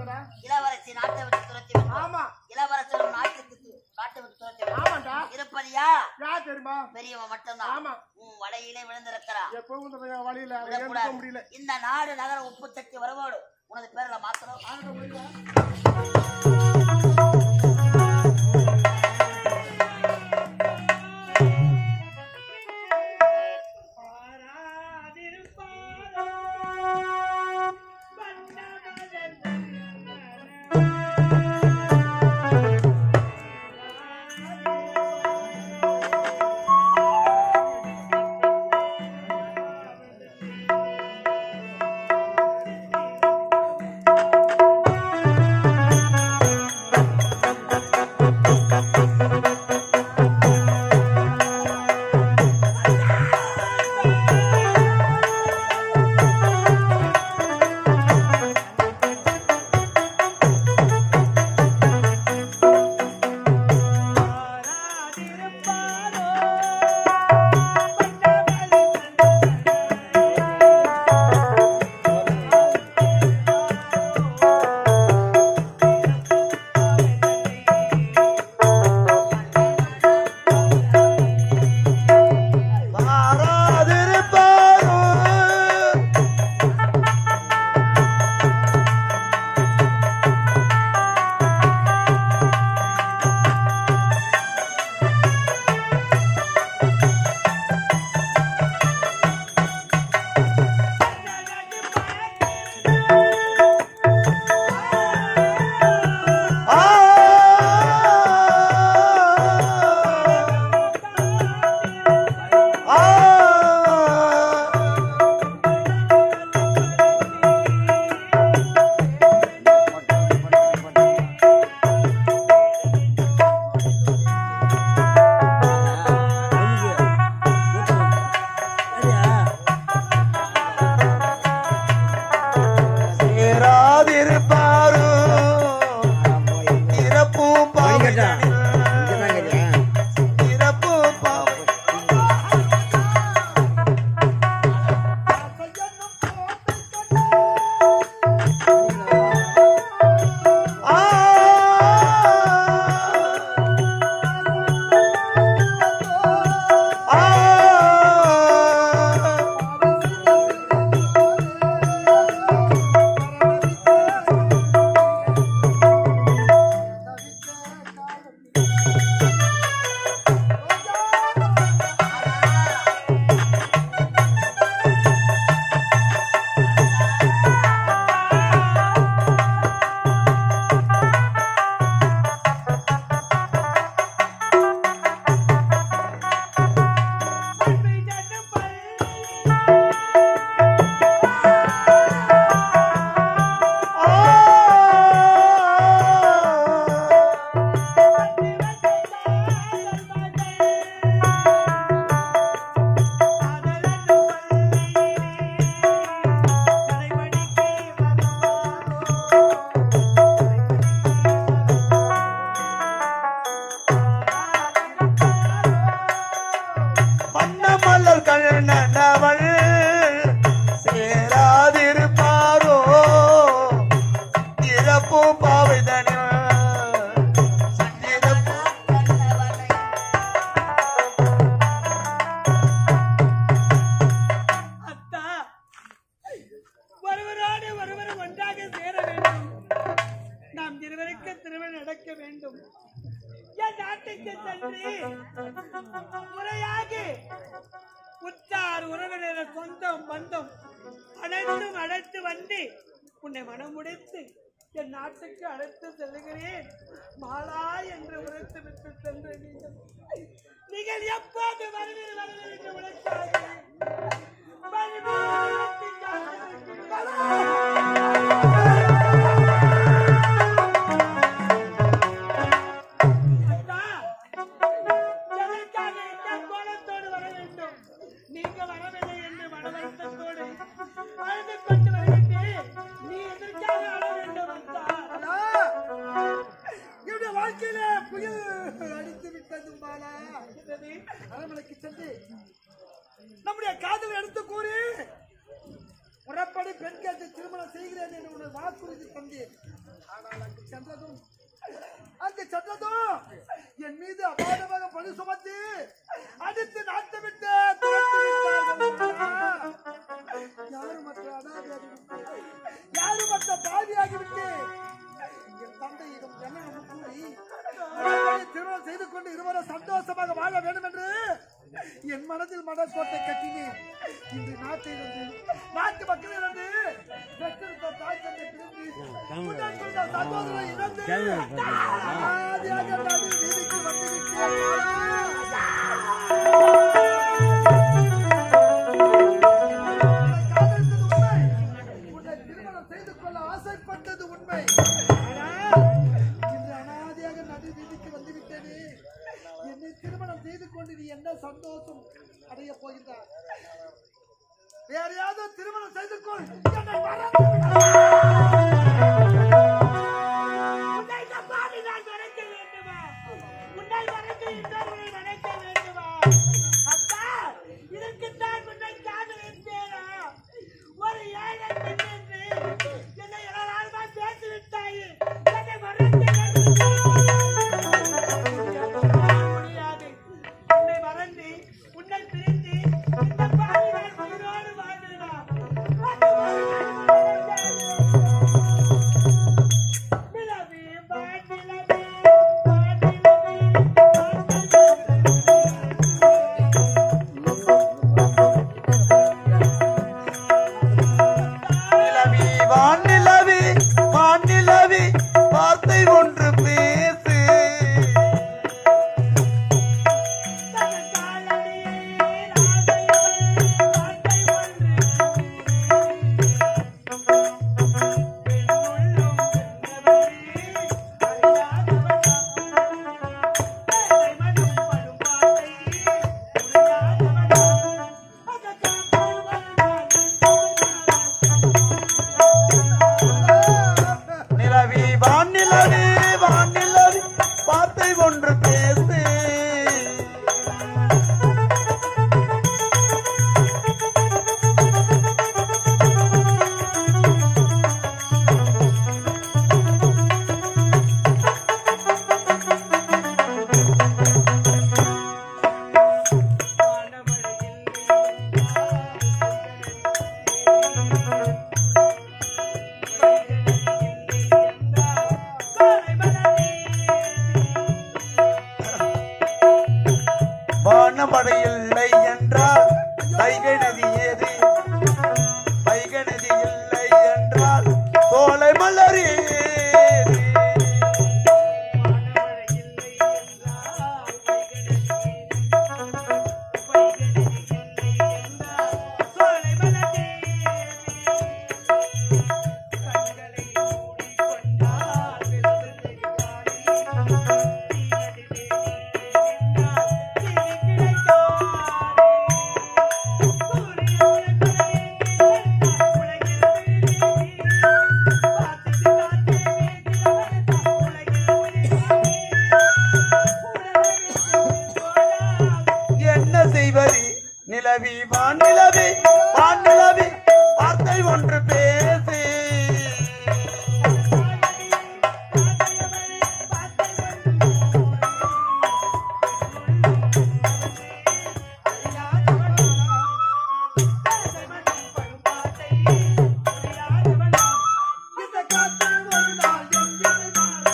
இளவரசி நாட்டை விட்டு துரத்தி விட்டோம். இளவரசரும் நாட்டுக்கு து- நாட்டை விட்டு துரத்தி விட்டோம். இருப்பதியா யார் தெரியுமா பெரியவன் மட்டும்தான் உன் வலையிலே விழுந்திருக்கிறான் எப்பவும் இந்த வழியில அதை ஏற்றுக்க விடக்கூடாது. முடியல இந்த நாடு நகர உப்பு சக்தி வரவோடு உனது பேர்ல மாத்திரம் ஆ இருவருக்கு திருமணம் நடக்க வேண்டும் என் நாட்டுக்கு சென்று முறையாக உற்றார் உறவினர் சொந்தம் பந்தம் அனைத்தும் அழைத்து வந்து உன்னை மனம் முடித்து என் நாட்டுக்கு அழைத்து செல்லுகிறேன் மாலா என்று உரைத்து விட்டு சென்று நீங்கள் நீங்கள் எப்போது வருவீர் வருவீர் என்று உழைத்தார்கள் எதற்காக இந்த கோலத்தோடு வர வேண்டும் நீங்க வரவில்லை என்று மனவருத்தத்தோடு அழுது கொண்டு வருகின்றேன் நீ எதற்காக அழ வேண்டும் அத்தா என்னுடைய வாழ்க்கையில புயல் அடித்து விட்டது மாலா அரண்மனைக்கு சென்று நம்முடைய காதல் எடுத்து கூறி முறைப்படி பெண் கேட்டு திருமணம் செய்கிறேன் என்று உனக்கு வாக்குறுதி தந்தேன் ஆனால் அங்கு சென்றதும் அங்கு சென்றதும் என் மீது அபாரமாக பழி சுமத்தி அடித்து நாட்டு விட்டு துரத்தி விட்டார்கள். யாருமற்ற அனாதையாகிவிட்டு யாருமற்ற பாவியாகிவிட்டு என் தந்தையிடம் என்னிடம் கூறி முறைப்படி திருமணம் செய்து கொண்டு இருவரும் சந்தோஷமாக வாழ வேண்டும் என்று என் மனதில் மனக்கோட்டை கட்டினேன் இன்று நாட்டிலிருந்து நாட்டு மக்களிலிருந்து பெற்றெடுத்த தாய் தந்தை பிரிந்து உடன் பிறந்த சகோதரரை இழந்து ஆதியாக நடு வீதிக்கு வந்துவிட்டேன் காதலித்தது உண்மை. உன்னை திருமணம் செய்து கொள்ள ஆசைப்பட்டது உண்மை ஆனால் இன்று அனாதையாக நடு வீதிக்கு வந்துவிட்டேனே என்னை திருமணம் செய்து கொண்டு நீ என்ன சந்தோஷம் அடைய போகின்றார் வேறையாவது திருமணம் செய்து கொள் என்னை மறந்து உன்னை தப்பாடி நான் மறைக்க வேண்டுமா உன்னை மறைக்க இன்னொருவரை மறைக்க வேண்டுமா அப்பா இதற்குத்தான் உன்னை காதலித்தேனா ஒரு ஏழை பெண் என்று என்னை எல்லாருமா பேசிவிட்டாயே என்னை மறைக்க முடியாது உன்னை மறந்து உன்னை பிரிந்து இந்த பாவி நான் உயிரோடு வாழ்ந்திடா அது ஒரு நாள் நிலவே பாண்டிலவே நிலவி வானிலவி வானிலவி வார்த்தை ஒன்று பேசு நிலவி வானிலவி வானிலவி வார்த்தை ஒன்று பேசு வானமடை இல்லை என்றால் வைகநதி ஏது வைகநதி இல்லை என்றால் சோலை மலரே என்ன செய்வது நிலவி வானிலவி வானிலவி வார்த்தை ஒன்று பேசு இந்த காற்றில் ஒரு நாள் என் வீடு மாறும்.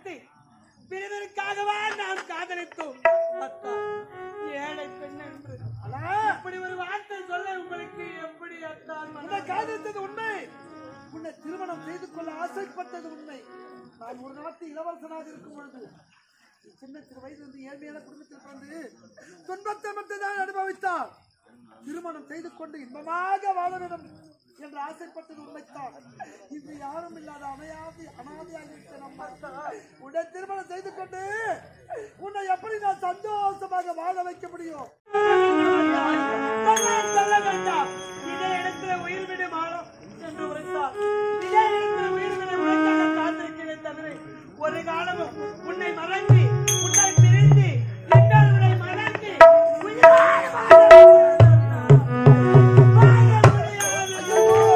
காட்டி பிரிவதற்காகவா நாம் காதலித்தோம் அத்தா ஏழை பெண் என்று இப்படி ஒரு வார்த்தை சொல்ல உங்களுக்கு எப்படி அத்தா உன்னை மனம் காதலித்தது உண்மை உன்னை திருமணம் செய்து கொள்ள ஆசைப்பட்டது உண்மை நான் ஒரு நாட்டு இளவரசனாக இருக்கும் பொழுது நீ சின்ன சிறு வயது வந்து ஏழ்மையான குடும்பத்தில் பிறந்து துன்பத்தை மட்டும்தான் அனுபவித்தார் திருமணம் செய்து கொண்டு இன்பமாக வாழ வேண்டும் என்று ஆசைப்பட்டது உண்மைத்தான் இன்று யாரும் இல்லாத அமையாது அனாதையாக இருக்க நம்ம உன்னை திருமணம் செய்து கொண்டு உன்னை எப்படி நான் சந்தோஷமாக வாழ வைக்க முடியும் சொன்னால் சொல்ல வேண்டாம் இதே இடத்துல உயிர் விடு மாறும் என்று உரைத்தார் இதே இடத்துல உயிர் விடு உனக்காக காத்திருக்கிறேன் தவிர ஒரு காலமும் உன்னை மறந்து உன்னை பிரிந்து எங்கள் உன்னை மறந்து உயிரோடு வாழ வாழ முடியாது.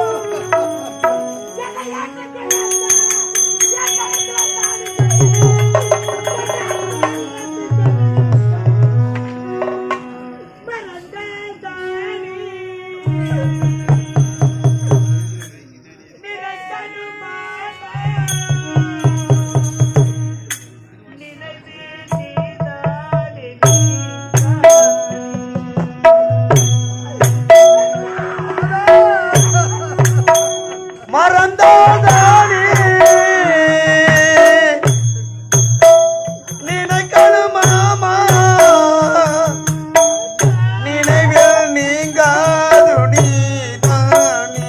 என்னை ஏற்றுக்கொள்ள மறந்தாதானே நினைக்கணுமாமா நினைவில் நீங்காது நீதானே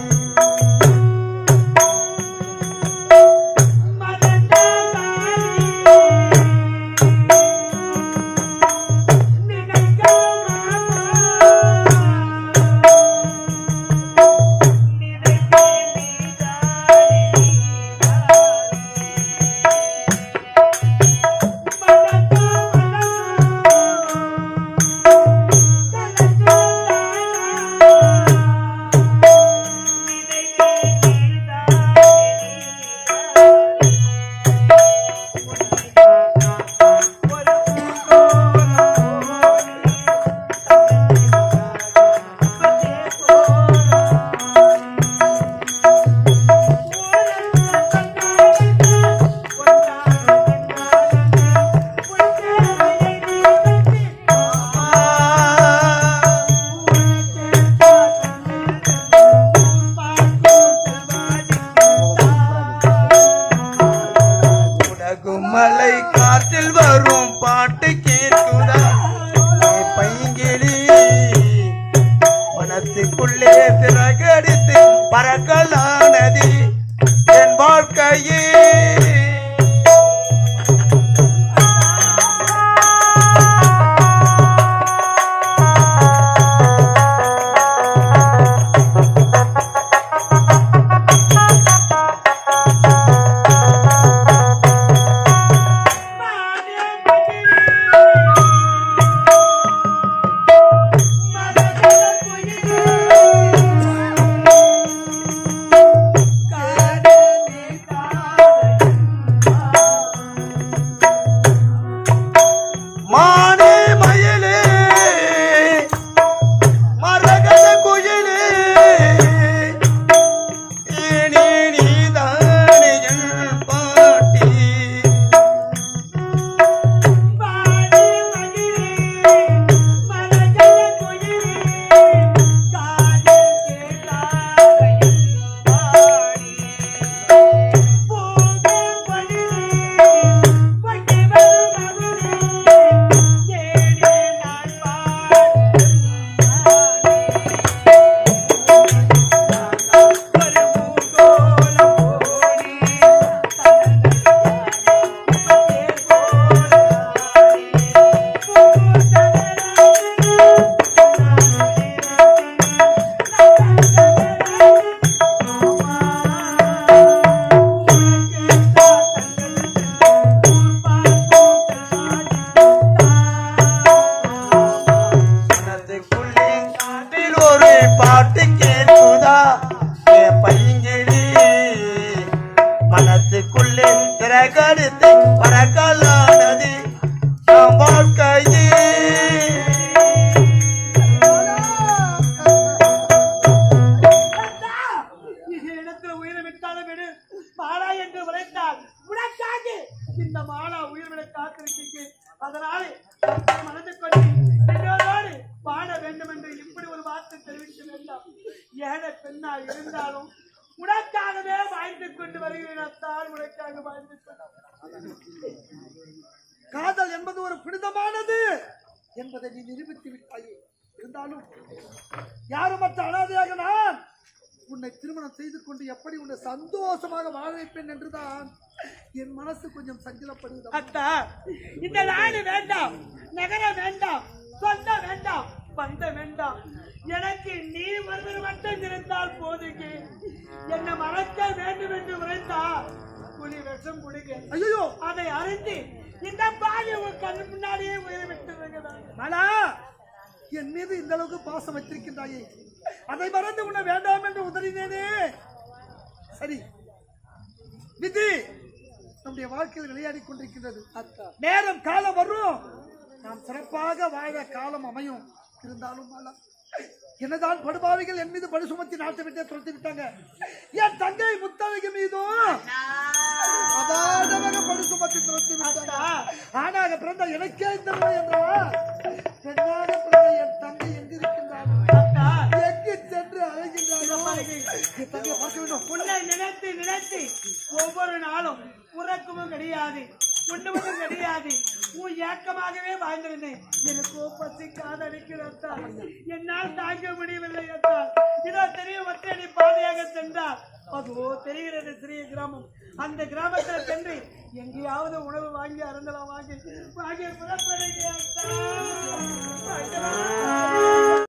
உடகுமலை காற்றில் வரும் பாட்டு கேட்குதா ஏ பைங்கிளி மனத்துக்குள்ளே திறகடித்து பறக்கலானது என் வாழ்க்கையே மானே மயிலே மரகத குயிலே ஏனே நீதானே என் பாட்டி மனதுக்குள்ளே காட்டில் ஒரு பாட்டு கேட்குதா என் பையங்கிளி மனத்துக்குள்ளே திறகடித்து பறக்கலானது நம் வாழ்க்கையே இடத்துல உயிரை விட்டாலும் விடு பாடா என்று உழைத்தால் உனக்காக இந்த மாலா உயிர்விட காத்திருக்கீங்க அதனால மனது கொண்டு என்னோடு வாழ வேண்டும் என்று இப்படி ஒரு வார்த்தை தெரிவிக்க வேண்டாம் ஏழை பெண்ணா இருந்தாலும் உனக்காகவே வாழ்ந்து கொண்டு வருகிறேன் தான் உனக்காக வாழ்ந்து கொண்டு காதல் என்பது ஒரு புனிதமானது என்பதை நீ நிரூபித்து விட்டாயே இருந்தாலும் யாருமற்ற அனாதையாக நான் உன்னை திருமணம் செய்து கொண்டு எப்படி உன்னை சந்தோஷமாக வாழ வைப்பேன் என்றுதான் என் மனசு கொஞ்சம் சஞ்சலப்படுகிறது அத்தா இந்த நாடு வேண்டாம் நகரம் வேண்டாம் சொந்தம் வேண்டாம் பந்தம் வேண்டாம் எனக்கு நீ ஒருவர் மட்டும் இருந்தால் போதுங்க என்னை மறக்க வேண்டும் என்று உரைத்தால் புலி விஷம் குடிக்க ஐயோ அதை அறிந்து இந்த பாவி உன் கண்ணு முன்னாடியே உயிரை விட்டு மலா என் மீது இந்த அளவுக்கு பாசம் வைத்திருக்கின்றாயே அதை மறந்து உன்னை வேண்டாம் என்று உதறினேனே சரி விதி நம்முடைய வாழ்க்கையில் விளையாடி கொண்டிருக்கின்றது நேரம் காலம் வரும் நாம் சிறப்பாக வாழ காலம் அமையும் இருந்தாலும் மாலா என்னதான் படுபாவிகள் என் மீது படு சுமத்தி நாட்டை விட்டே துரத்தி விட்டாங்க என் தங்கை முத்தழகி மீதும் அபாதமாக படு சுமத்தி துரத்தி விட்டாங்க ஆணாக பிறந்த எனக்கே இந்த நிலை என்றால் பெண்ணாக பிறந்த என் தங்கை எங்கிருக்கின்றாள் எங்கு சென்று அழைகின்றாளோ என் தங்கையை பார்க்க வேண்டும் உன்னை நினைத்து நினைத்து ஒவ்வொரு நாளும் உறக்கமும் கிடையாது உண்ணுவதும் கிடையாது உன் ஏக்கமாகவே வாழ்ந்திருந்தேன் எனக்கோ பசி காதடிக்கிறதா என்னால் தாங்க முடியவில்லை என்றால் இதோ தெரியும் ஒத்தடி பாதையாக சென்றால் அதோ தெரிகிறது சிறிய கிராமம் அந்த கிராமத்தில் சென்று எங்கேயாவது உணவு வாங்கி அருந்தலாம் வாங்கி வாங்கி புறப்படுகிறேன்